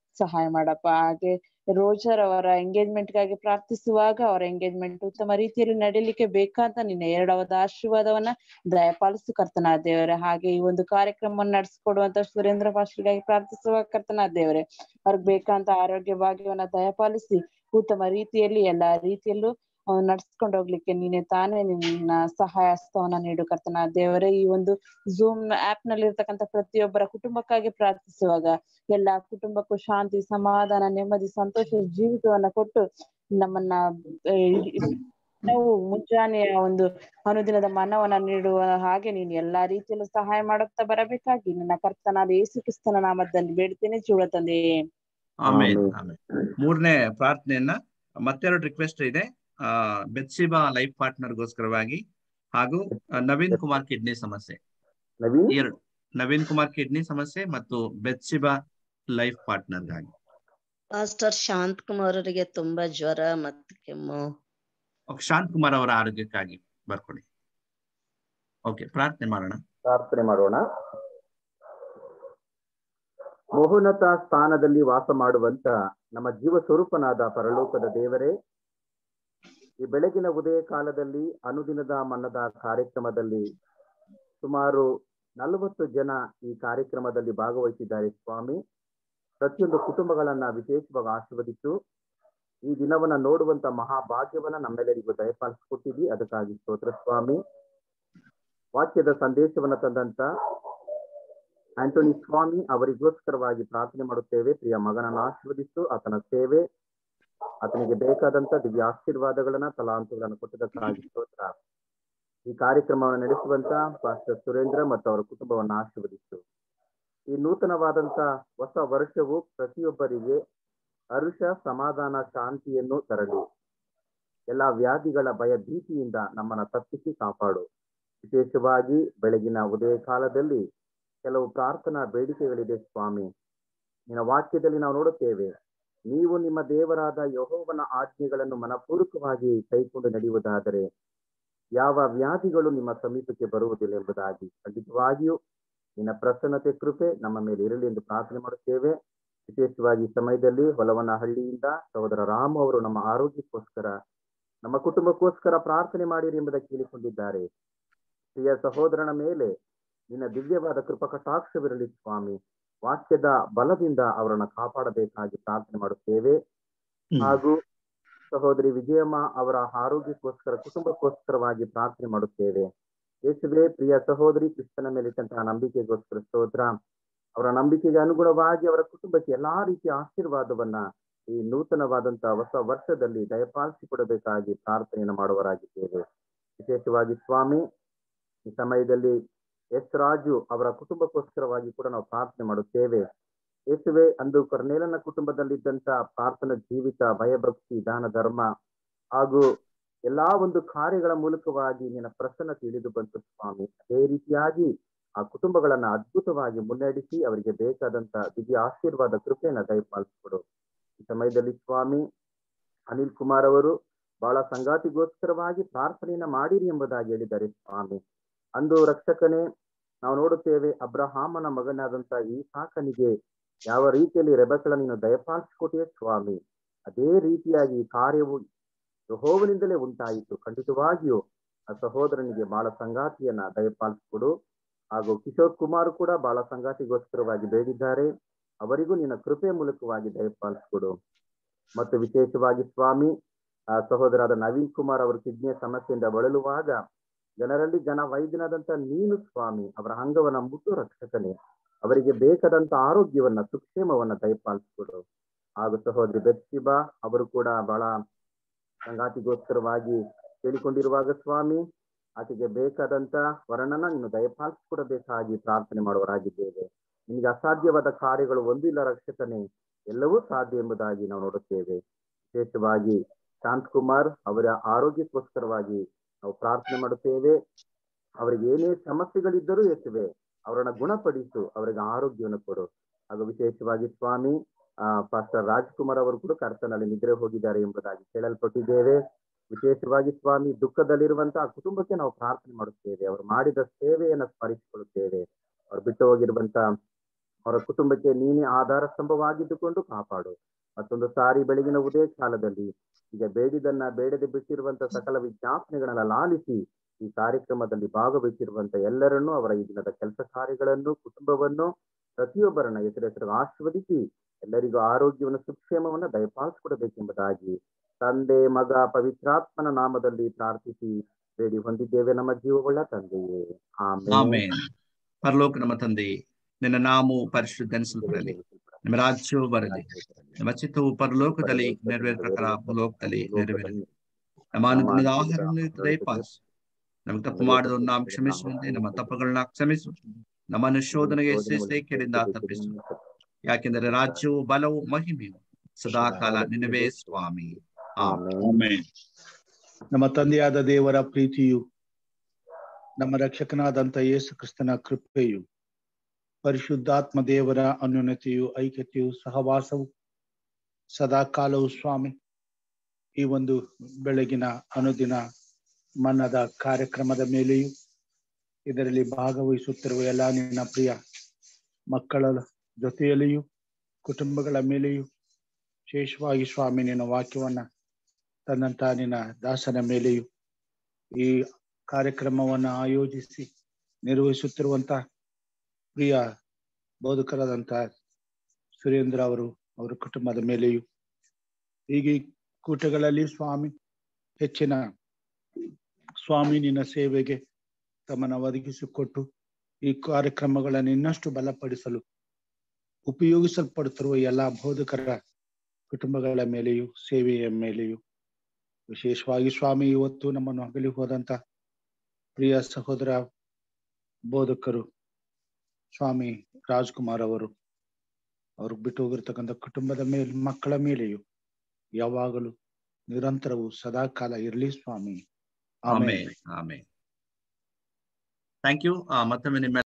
F: ಸಹಾಯ ಮಾಡಪ್ಪ ಹಾಗೆ ರೋಜರ್ ಅವರ ಎಂಗೇಜ್ಮೆಂಟ್ ಗಾಗಿ ಪ್ರಾರ್ಥಿಸುವಾಗ ಅವರ ಎಂಗೇಜ್ಮೆಂಟ್ ಉತ್ತಮ ರೀತಿಯಲ್ಲಿ ನಡೀಲಿಕ್ಕೆ ಬೇಕಾದ ನಿನ್ನ ಎರಡವದ ಆಶೀರ್ವಾದವನ್ನ ದಯಪಾಲಿಸು ಕರ್ತನ ದೇವರೇ ಹಾಗೆ ಈ ಒಂದು ಕಾರ್ಯಕ್ರಮವನ್ನು ನಡೆಸಿಕೊಡುವಂತ ಸುರೇಂದ್ರ ಪಾಸ್ಟರ್ಗಾಗಿ ಪ್ರಾರ್ಥಿಸುವ ಕರ್ತನ ದೇವರೇ ಅವ್ರಿಗೆ ಬೇಕಾದಂತ ಆರೋಗ್ಯ ಭಾಗ್ಯವನ್ನ ದಯಪಾಲಿಸಿ ಉತ್ತಮ ರೀತಿಯಲ್ಲಿ ಎಲ್ಲಾ ರೀತಿಯಲ್ಲೂ ಅವ್ನು ನಡ್ಸ್ಕೊಂಡು ಹೋಗ್ಲಿಕ್ಕೆ ನೀನೆ ತಾನೇ ನಿನ್ನ ಸಹಾಯ ಹಸ್ತವನ್ನ ನೀಡು ಕರ್ತನ ದೇವರೇ ಈ ಒಂದು ಝೂಮ್ ಆಪ್ ನಲ್ಲಿ ಇರ್ತಕ್ಕಂಥ ಪ್ರತಿಯೊಬ್ಬರ ಕುಟುಂಬಕ್ಕಾಗಿ ಪ್ರಾರ್ಥಿಸುವಾಗ ಎಲ್ಲಾ ಕುಟುಂಬಕ್ಕೂ ಶಾಂತಿ ಸಮಾಧಾನ ನೆಮ್ಮದಿ ಸಂತೋಷ ಜೀವಿತವನ್ನ ಕೊಟ್ಟು ನಮ್ಮನ್ನ ಆ, ನಾವು ಮುಂಜಾನೆಯ ಒಂದು ಅನುದಿನದ ಮನ್ನವನ್ನ ನೀಡುವ ಹಾಗೆ ನೀನು ಎಲ್ಲಾ ರೀತಿಯಲ್ಲೂ ಸಹಾಯ ಮಾಡುತ್ತಾ ಬರಬೇಕಾಗಿ ನನ್ನ ಕರ್ತನಾದ ಯೇಸು ಕ್ರಿಸ್ತನ ನಾಮದಲ್ಲಿ ಬೇಡ್ತೇನೆ ಜೀವ ತಂದೆ
A: ಆಮೇಲೆ ಆಮೇಲೆ ಮೂರನೇ ಪ್ರಾರ್ಥನೆಯನ್ನ ಮತ್ತೆರಡು ರಿಕ್ವೆಸ್ಟ್ ಇದೆ ಆ ಬೆತ್ಸಿಬಾ ಲೈಫ್ ಪಾರ್ಟ್ನರ್ಗೋಸ್ಕರವಾಗಿ ಹಾಗೂ ಆ, ನವೀನ್ ಕುಮಾರ್ ಕಿಡ್ನಿ ಸಮಸ್ಯೆ
E: ನವೀನ್
A: ಎರಡು ನವೀನ್ ಕುಮಾರ್ ಕಿಡ್ನಿ ಸಮಸ್ಯೆ ಮತ್ತು ಬೆತ್ಸಿಬಾ ಲೈಫ್ ಪಾರ್ಟ್ನರ್ಗಾಗಿ
B: ಮಾಸ್ಟರ್ ಶಾಂತ್ ಕುಮಾರ್ ಅವರಿಗೆ ತುಂಬಾ ಜ್ವರ ಮತ್ತು ಕೆಮ್ಮು
A: ಓಕೆ ಶಾಂತ್ ಕುಮಾರ್ ಅವರ ಆರೋಗ್ಯಕ್ಕಾಗಿ ಬರ್ಕೊಡಿ ಓಕೆ ಪ್ರಾರ್ಥನೆ ಮಾಡೋಣ
E: ಪ್ರಾರ್ಥನೆ ಮಾಡೋಣ ಮೋಹನತ ಸ್ಥಾನದಲ್ಲಿ ವಾಸ ಮಾಡುವಂತ ನಮ್ಮ ಜೀವ ಸ್ವರೂಪನಾದ ಪರಲೋಕದ ದೇವರೇ ಈ ಬೆಳಗಿನ ಉದಯ ಕಾಲದಲ್ಲಿ ಅನುದಿನದ ಮನ್ನದ ಕಾರ್ಯಕ್ರಮದಲ್ಲಿ ಸುಮಾರು ನಲವತ್ತು ಜನ ಈ ಕಾರ್ಯಕ್ರಮದಲ್ಲಿ ಭಾಗವಹಿಸಿದ್ದಾರೆ ಸ್ವಾಮಿ ಪ್ರತಿಯೊಂದು ಕುಟುಂಬಗಳನ್ನ ವಿಶೇಷವಾಗಿ ಆಶೀರ್ವದಿಸು ಈ ದಿನವನ್ನ ನೋಡುವಂತ ಮಹಾಭಾಗ್ಯವನ್ನ ನಮ್ಮೆಲ್ಲರಿಗೂ ದಯಪಾಲಿಸಿಕೊಟ್ಟಿದ್ದಿ ಅದಕ್ಕಾಗಿ ಸ್ತೋತ್ರ ಸ್ವಾಮಿ ವಾಕ್ಯದ ಸಂದೇಶವನ್ನ ತಂದಂತ ಆಂಟೋನಿ ಸ್ವಾಮಿ ಅವರಿಗೋಸ್ಕರವಾಗಿ ಪ್ರಾರ್ಥನೆ ಮಾಡುತ್ತೇವೆ ಪ್ರಿಯ ಮಗನನ್ನು ಆಶೀರ್ವದಿಸು ಆತನ ಸೇವೆ ಆತನಿಗೆ ಬೇಕಾದಂತ ದಿವ್ಯ ಆಶೀರ್ವಾದಗಳನ್ನ ತಲಾಂತಗಳನ್ನು ಕೊಟ್ಟದಕ್ಕಾಗಿ ಸ್ತೋತ್ರ ಈ ಕಾರ್ಯಕ್ರಮವನ್ನು ನಡೆಸುವಂತ ಪಾಸ್ಟರ್ ಸುರೇಂದ್ರ ಮತ್ತು ಅವರ ಕುಟುಂಬವನ್ನು ಆಶೀರ್ವದಿಸು ಈ ನೂತನವಾದಂತ ಹೊಸ ವರ್ಷವು ಪ್ರತಿಯೊಬ್ಬರಿಗೆ ಹರುಷ ಸಮಾಧಾನ ಶಾಂತಿಯನ್ನು ತರಲಿ ಎಲ್ಲಾ ವ್ಯಾಧಿಗಳ ಭಯ ಭೀತಿಯಿಂದ ನಮ್ಮನ್ನ ತಪ್ಪಿಸಿ ಕಾಪಾಡು ವಿಶೇಷವಾಗಿ ಬೆಳಗಿನ ಉದಯ ಕಾಲದಲ್ಲಿ ಕೆಲವು ಪ್ರಾರ್ಥನಾ ಬೇಡಿಕೆಗಳಿದೆ ಸ್ವಾಮಿ ನಿನ್ನ ವಾಕ್ಯದಲ್ಲಿ ನಾವು ನೋಡುತ್ತೇವೆ ನೀವು ನಿಮ್ಮ ದೇವರಾದ ಯಹೋವನ ಆಜ್ಞೆಗಳನ್ನು ಮನಪೂರ್ವಕವಾಗಿ ಕೈಕೊಂಡು ನಡೆಯುವುದಾದರೆ ಯಾವ ವ್ಯಾಧಿಗಳು ನಿಮ್ಮ ಸಮೀಪಕ್ಕೆ ಬರುವುದಿಲ್ಲ ಎಂಬುದಾಗಿ ಖಂಡಿತವಾಗಿಯೂ ನಿನ್ನ ಪ್ರಸನ್ನತೆ ಕೃಪೆ ನಮ್ಮ ಮೇಲೆ ಇರಲಿ ಎಂದು ಪ್ರಾರ್ಥನೆ ಮಾಡುತ್ತೇವೆ ವಿಶೇಷವಾಗಿ ಈ ಸಮಯದಲ್ಲಿ ಹೊಲವನಹಳ್ಳಿಯಿಂದ ಸಹೋದರ ರಾಮು ಅವರು ನಮ್ಮ ಆರೋಗ್ಯಕ್ಕೋಸ್ಕರ ನಮ್ಮ ಕುಟುಂಬಕ್ಕೋಸ್ಕರ ಪ್ರಾರ್ಥನೆ ಮಾಡಿರಿ ಎಂಬುದಕ್ಕೆ ಕೇಳಿಕೊಂಡಿದ್ದಾರೆ ಪ್ರಿಯ ಸಹೋದರನ ಮೇಲೆ ನಿನ್ನ ದಿವ್ಯವಾದ ಕೃಪಾ ಕಟಾಕ್ಷವಿರಲಿ ಸ್ವಾಮಿ ವಾಕ್ಯದ ಬಲದಿಂದ ಅವರನ್ನ ಕಾಪಾಡಬೇಕಾಗಿ ಪ್ರಾರ್ಥನೆ ಮಾಡುತ್ತೇವೆ ಹಾಗೂ ಸಹೋದರಿ ವಿಜಯಮ್ಮ ಅವರ ಆರೋಗ್ಯಕ್ಕೋಸ್ಕರ ಕುಟುಂಬಕ್ಕೋಸ್ಕರವಾಗಿ ಪ್ರಾರ್ಥನೆ ಮಾಡುತ್ತೇವೆ ಯೇಸುವೆ ಪ್ರಿಯ ಸಹೋದರಿ ಕ್ರಿಸ್ತನ ಮೇಲಿಟ್ಟಂತಹ ನಂಬಿಕೆಗೋಸ್ಕರ ಸ್ತೋತ್ರ ಅವರ ನಂಬಿಕೆಗೆ ಅನುಗುಣವಾಗಿ ಅವರ ಕುಟುಂಬಕ್ಕೆ ಎಲ್ಲಾ ರೀತಿಯ ಆಶೀರ್ವಾದವನ್ನ ಈ ನೂತನವಾದಂತಹ ಹೊಸ ವರ್ಷದಲ್ಲಿ ದಯಪಾಲಿಸಿಕೊಡಬೇಕಾಗಿ ಪ್ರಾರ್ಥನೆಯನ್ನು ಮಾಡುವರಾಗಿದ್ದೇವೆ ವಿಶೇಷವಾಗಿ ಸ್ವಾಮಿ ಈ ಸಮಯದಲ್ಲಿ ಎಸ್ ರಾಜು ಅವರ ಕುಟುಂಬಕ್ಕೋಸ್ಕರವಾಗಿ ಕೂಡ ನಾವು ಪ್ರಾರ್ಥನೆ ಮಾಡುತ್ತೇವೆ ಯೇಸುವೆ ಅಂದು ಕರ್ನೇಲನ ಕುಟುಂಬದಲ್ಲಿದ್ದಂತ ಪ್ರಾರ್ಥನಾ ಜೀವಿತ ಭಯಭಕ್ತಿ ದಾನ ಧರ್ಮ ಹಾಗೂ ಎಲ್ಲಾ ಒಂದು ಕಾರ್ಯಗಳ ಮೂಲಕವಾಗಿ ನಿನ್ನ ಪ್ರಸನ್ನ ತಿಳಿದು ಬಂತು ಸ್ವಾಮಿ ಅದೇ ರೀತಿಯಾಗಿ ಆ ಕುಟುಂಬಗಳನ್ನ ಅದ್ಭುತವಾಗಿ ಮುನ್ನಡೆಸಿ ಅವರಿಗೆ ಬೇಕಾದಂತ ದಿವ್ಯ ಆಶೀರ್ವಾದ ಕೃಪೆಯನ್ನ ದಯಪಾಲಿಸಿಕೊಡು ಈ ಸಮಯದಲ್ಲಿ ಸ್ವಾಮಿ ಅನಿಲ್ ಕುಮಾರ್ ಅವರು ಬಹಳ ಸಂಗಾತಿಗೋಸ್ಕರವಾಗಿ ಪ್ರಾರ್ಥನೆಯನ್ನ ಮಾಡಿರಿ ಎಂಬುದಾಗಿ ಹೇಳಿದ್ದಾರೆ ಸ್ವಾಮಿ ಅಂದು ರಕ್ಷಕನೇ ನಾವು ನೋಡುತ್ತೇವೆ ಅಬ್ರಹಾಮನ ಮಗನಾದಂತ ಈ ಸಾಕನಿಗೆ ಯಾವ ರೀತಿಯಲ್ಲಿ ರೆಬೆಕಳ ನೀನು ದಯಪಾಲಿಸಿಕೊಟ್ಟಿಯೇ ಸ್ವಾಮಿ ಅದೇ ರೀತಿಯಾಗಿ ಈ ಕಾರ್ಯವು ಯಹೋವನಿಂದಲೇ ಉಂಟಾಯಿತು ಖಂಡಿತವಾಗಿಯೂ ಆ ಸಹೋದರನಿಗೆ ಬಹಳ ಸಂಗಾತಿಯನ್ನ ದಯಪಾಲಿಸಿಕೊಡು ಹಾಗೂ ಕಿಶೋರ್ ಕುಮಾರ್ ಕೂಡ ಬಹಳ ಸಂಗಾತಿಗೋಸ್ಕರವಾಗಿ ಬೇಡಿದ್ದಾರೆ ಅವರಿಗೂ ನಿನ್ನ ಕೃಪೆ ಮೂಲಕವಾಗಿ ದಯಪಾಲಿಸಿಕೊಡು ಮತ್ತು ವಿಶೇಷವಾಗಿ ಸ್ವಾಮಿ ಆ ಸಹೋದರಾದ ನವೀನ್ ಕುಮಾರ್ ಅವರು ಕಿಡ್ನಿಯ ಸಮಸ್ಯೆಯಿಂದ ಬಳಲುವಾಗ ಜನರಲ್ಲಿ ಜನ ವೈದ್ಯನಾದಂತ ನೀನು ಸ್ವಾಮಿ ಅವರ ಅಂಗವನ್ನ ಮುಟ್ಟು ರಕ್ಷಕನೇ ಅವರಿಗೆ ಬೇಕಾದಂತ ಆರೋಗ್ಯವನ್ನ ಸುಕ್ಷೇಮವನ್ನ ದಯಪಾಲಿಸಿಕೊಡು ಹಾಗೂ ಸಹೋದರಿ ಬೆತ್ಸಿಬಾ ಅವರು ಕೂಡ ಬಹಳ ಸಂಗಾತಿಗೋಸ್ಕರವಾಗಿ ಕೇಳಿಕೊಂಡಿರುವಾಗ ಸ್ವಾಮಿ ಆಕೆಗೆ ಬೇಕಾದಂತ ವರ್ಣನ ನೀನು ದಯಪಾಲಿಸಿಕೊಡಬೇಕಾಗಿ ಪ್ರಾರ್ಥನೆ ಮಾಡುವರಾಗಿದ್ದೇವೆ ನಿನಗೆ ಅಸಾಧ್ಯವಾದ ಕಾರ್ಯಗಳು ಒಂದಿಲ್ಲ ರಕ್ಷಕನೇ ಎಲ್ಲವೂ ಸಾಧ್ಯ ಎಂಬುದಾಗಿ ನಾವು ನೋಡುತ್ತೇವೆ ವಿಶೇಷವಾಗಿ ಶಾಂತ್ ಕುಮಾರ್ ಅವರ ಆರೋಗ್ಯಕ್ಕೋಸ್ಕರವಾಗಿ ನಾವು ಪ್ರಾರ್ಥನೆ ಮಾಡುತ್ತೇವೆ ಅವರಿಗೆ ಏನೇ ಸಮಸ್ಯೆಗಳಿದ್ದರೂ ಎತ್ತುವೆ ಅವರನ್ನ ಗುಣಪಡಿಸು ಅವರಿಗೆ ಆರೋಗ್ಯವನ್ನು ಕೊಡು ಹಾಗೂ ವಿಶೇಷವಾಗಿ ಸ್ವಾಮಿ ಆ ಪಾಸ್ಟರ್ ರಾಜ್ಕುಮಾರ್ ಅವರು ಕೂಡ ಕರ್ತನಲ್ಲಿ ನಿದ್ರೆ ಹೋಗಿದ್ದಾರೆ ಎಂಬುದಾಗಿ ಕೇಳಲ್ಪಟ್ಟಿದ್ದೇವೆ ವಿಶೇಷವಾಗಿ ಸ್ವಾಮಿ ದುಃಖದಲ್ಲಿರುವಂತಹ ಕುಟುಂಬಕ್ಕೆ ನಾವು ಪ್ರಾರ್ಥನೆ ಮಾಡುತ್ತೇವೆ ಅವರು ಮಾಡಿದ ಸೇವೆಯನ್ನು ಸ್ಮರಿಸಿಕೊಳ್ಳುತ್ತೇವೆ ಅವರು ಬಿಟ್ಟು ಹೋಗಿರುವಂತ ಅವರ ಕುಟುಂಬಕ್ಕೆ ನೀನೇ ಆಧಾರ ಸ್ತಂಭವಾಗಿದ್ದುಕೊಂಡು ಕಾಪಾಡು ಮತ್ತೊಂದು ಸಾರಿ ಬೆಳಗಿನ ಉದಯ ಕಾಲದಲ್ಲಿ ಈಗ ಬೇಡಿದನ್ನ ಬೇಡದೆ ಬಿಟ್ಟಿರುವಂತ ಸಕಲ ವಿಜ್ಞಾಪನೆಗಳನ್ನ ಲಾಲಿಸಿ ಈ ಕಾರ್ಯಕ್ರಮದಲ್ಲಿ ಭಾಗವಹಿಸಿರುವಂತ ಎಲ್ಲರನ್ನೂ ಅವರ ಈ ದಿನದ ಕೆಲಸ ಕಾರ್ಯಗಳನ್ನು ಕುಟುಂಬವನ್ನು ಪ್ರತಿಯೊಬ್ಬರನ್ನ ಹೆಸರೆಸರು ಆಶೀರ್ವದಿಸಿ ಎಲ್ಲರಿಗೂ ಆರೋಗ್ಯವನ್ನು ಸುಕ್ಷೇಮವನ್ನ ದಯಪಾಲಿಸಿಕೊಡಬೇಕೆಂಬುದಾಗಿ ತಂದೆ ಮಗ ಪವಿತ್ರಾತ್ಮನ ನಾಮದಲ್ಲಿ ಪ್ರಾರ್ಥಿಸಿ ಬೇಡಿ ಹೊಂದಿದ್ದೇವೆ ನಮ್ಮ ಜೀವವುಳ್ಳ ತಂದೆಯೇ ಆಮೇಲೆ
A: ಆಮೇನ್ ಪರಲೋಕ ನಮ್ಮ ತಂದೆಯೇ ನಿನ್ನ ನಾಮವು ಪರಿಶುದ್ಧನಿಸಲ್ಪಡಲಿ ನಿಮ್ಮ ರಾಜ್ಯವು ಬರಲಿ ನಮ್ಮ ಚಿತ್ತವು ಪರಲೋಕದಲ್ಲಿ ನೆರವೇರ ಪ್ರಕಾರ ಭೂಲೋಕದಲ್ಲಿ ನೆರವೇರಲಿ ನಮ್ಮ ಅನುದಿನದ ಆಹಾರವನ್ನು ದಯಪಾಲಿಸು ನಮಗೆ ತಪ್ಪು ಮಾಡಿದವರು ನಾವು ಕ್ಷಮಿಸುವಂತೆ ನಮ್ಮ ತಪ್ಪುಗಳನ್ನ ಕ್ಷಮಿಸು ನಮ್ಮನ್ನು ಶೋಧನೆಗೆ ಸೇರಿಸದೆ ಕೆಡಿಂದ ತಪ್ಪಿಸು ಯಾಕೆಂದರೆ ರಾಜ್ಯವು ಬಲವು ಮಹಿಮೆಯು ಸದಾ ಕಾಲ ನಿನ್ನವೇ ಸ್ವಾಮಿ ಆಮೇನ್
G: ನಮ್ಮ ತಂದೆಯಾದ ದೇವರ ಪ್ರೀತಿಯು ನಮ್ಮ ರಕ್ಷಕನಾದಂತ ಯೇಸು ಕ್ರಿಸ್ತನ ಕೃಪೆಯು ಪರಿಶುದ್ಧಾತ್ಮ ದೇವರ ಅನ್ಯೋನ್ಯತೆಯು ಐಕ್ಯತೆಯು ಸಹವಾಸವು ಸದಾ ಕಾಲವು ಸ್ವಾಮಿ ಈ ಒಂದು ಬೆಳಗಿನ ಅನುದಿನ ಮನ್ನದ ಕಾರ್ಯಕ್ರಮದ ಮೇಲೆಯೂ ಇದರಲ್ಲಿ ಭಾಗವಹಿಸುತ್ತಿರುವ ಎಲ್ಲ ನಿನ್ನ ಪ್ರಿಯ ಮಕ್ಕಳ ಜೊತೆಯಲ್ಲಿಯೂ ಕುಟುಂಬಗಳ ಮೇಲೆಯೂ ವಿಶೇಷವಾಗಿ ಸ್ವಾಮಿ ನಿನ್ನ ವಾಕ್ಯವನ್ನ ತನ್ನಂತ ನಿನ್ನ ದಾಸನ ಮೇಲೆಯೂ ಈ ಕಾರ್ಯಕ್ರಮವನ್ನ ಆಯೋಜಿಸಿ ನಿರ್ವಹಿಸುತ್ತಿರುವಂತ ಪ್ರಿಯ ಬೋಧಕರಾದಂತ ಸುರೇಂದ್ರ ಅವರು ಅವರ ಕುಟುಂಬದ ಮೇಲೆಯೂ ಹೀಗೆ ಈ ಕೂಟಗಳಲ್ಲಿ ಸ್ವಾಮಿ ಹೆಚ್ಚಿನ ಸ್ವಾಮಿ ನಿನ್ನ ಸೇವೆಗೆ ತಮ್ಮನ್ನು ಒದಗಿಸಿಕೊಟ್ಟು ಈ ಕಾರ್ಯಕ್ರಮಗಳನ್ನು ಇನ್ನಷ್ಟು ಬಲಪಡಿಸಲು ಉಪಯೋಗಿಸಲ್ಪಡುತ್ತಿರುವ ಎಲ್ಲಾ ಬೋಧಕರ ಕುಟುಂಬಗಳ ಮೇಲೆಯೂ ಸೇವೆಯ ಮೇಲೆಯೂ ವಿಶೇಷವಾಗಿ ಸ್ವಾಮಿ ಇವತ್ತು ನಮ್ಮನ್ನು ಅಗಲಿ ಹೋದಂತ ಪ್ರಿಯ ಸಹೋದರ ಬೋಧಕರು ಸ್ವಾಮಿ ರಾಜ್ಕುಮಾರ್ ಅವರು ಅವ್ರು ಬಿಟ್ಟು ಹೋಗಿರ್ತಕ್ಕಂಥ ಕುಟುಂಬದ ಮೇಲೆ ಮಕ್ಕಳ ಮೇಲೆಯೂ ಯಾವಾಗಲೂ ನಿರಂತರವು ಸದಾ ಕಾಲ ಇರಲಿ ಸ್ವಾಮಿ ಆಮೇಲೆ
A: ಆಮೇನ್ ಆಮೇನ್ ಥ್ಯಾಂಕ್ ಯು ಮತ್ತೊಮ್ಮೆ ನಿಮ್ಮ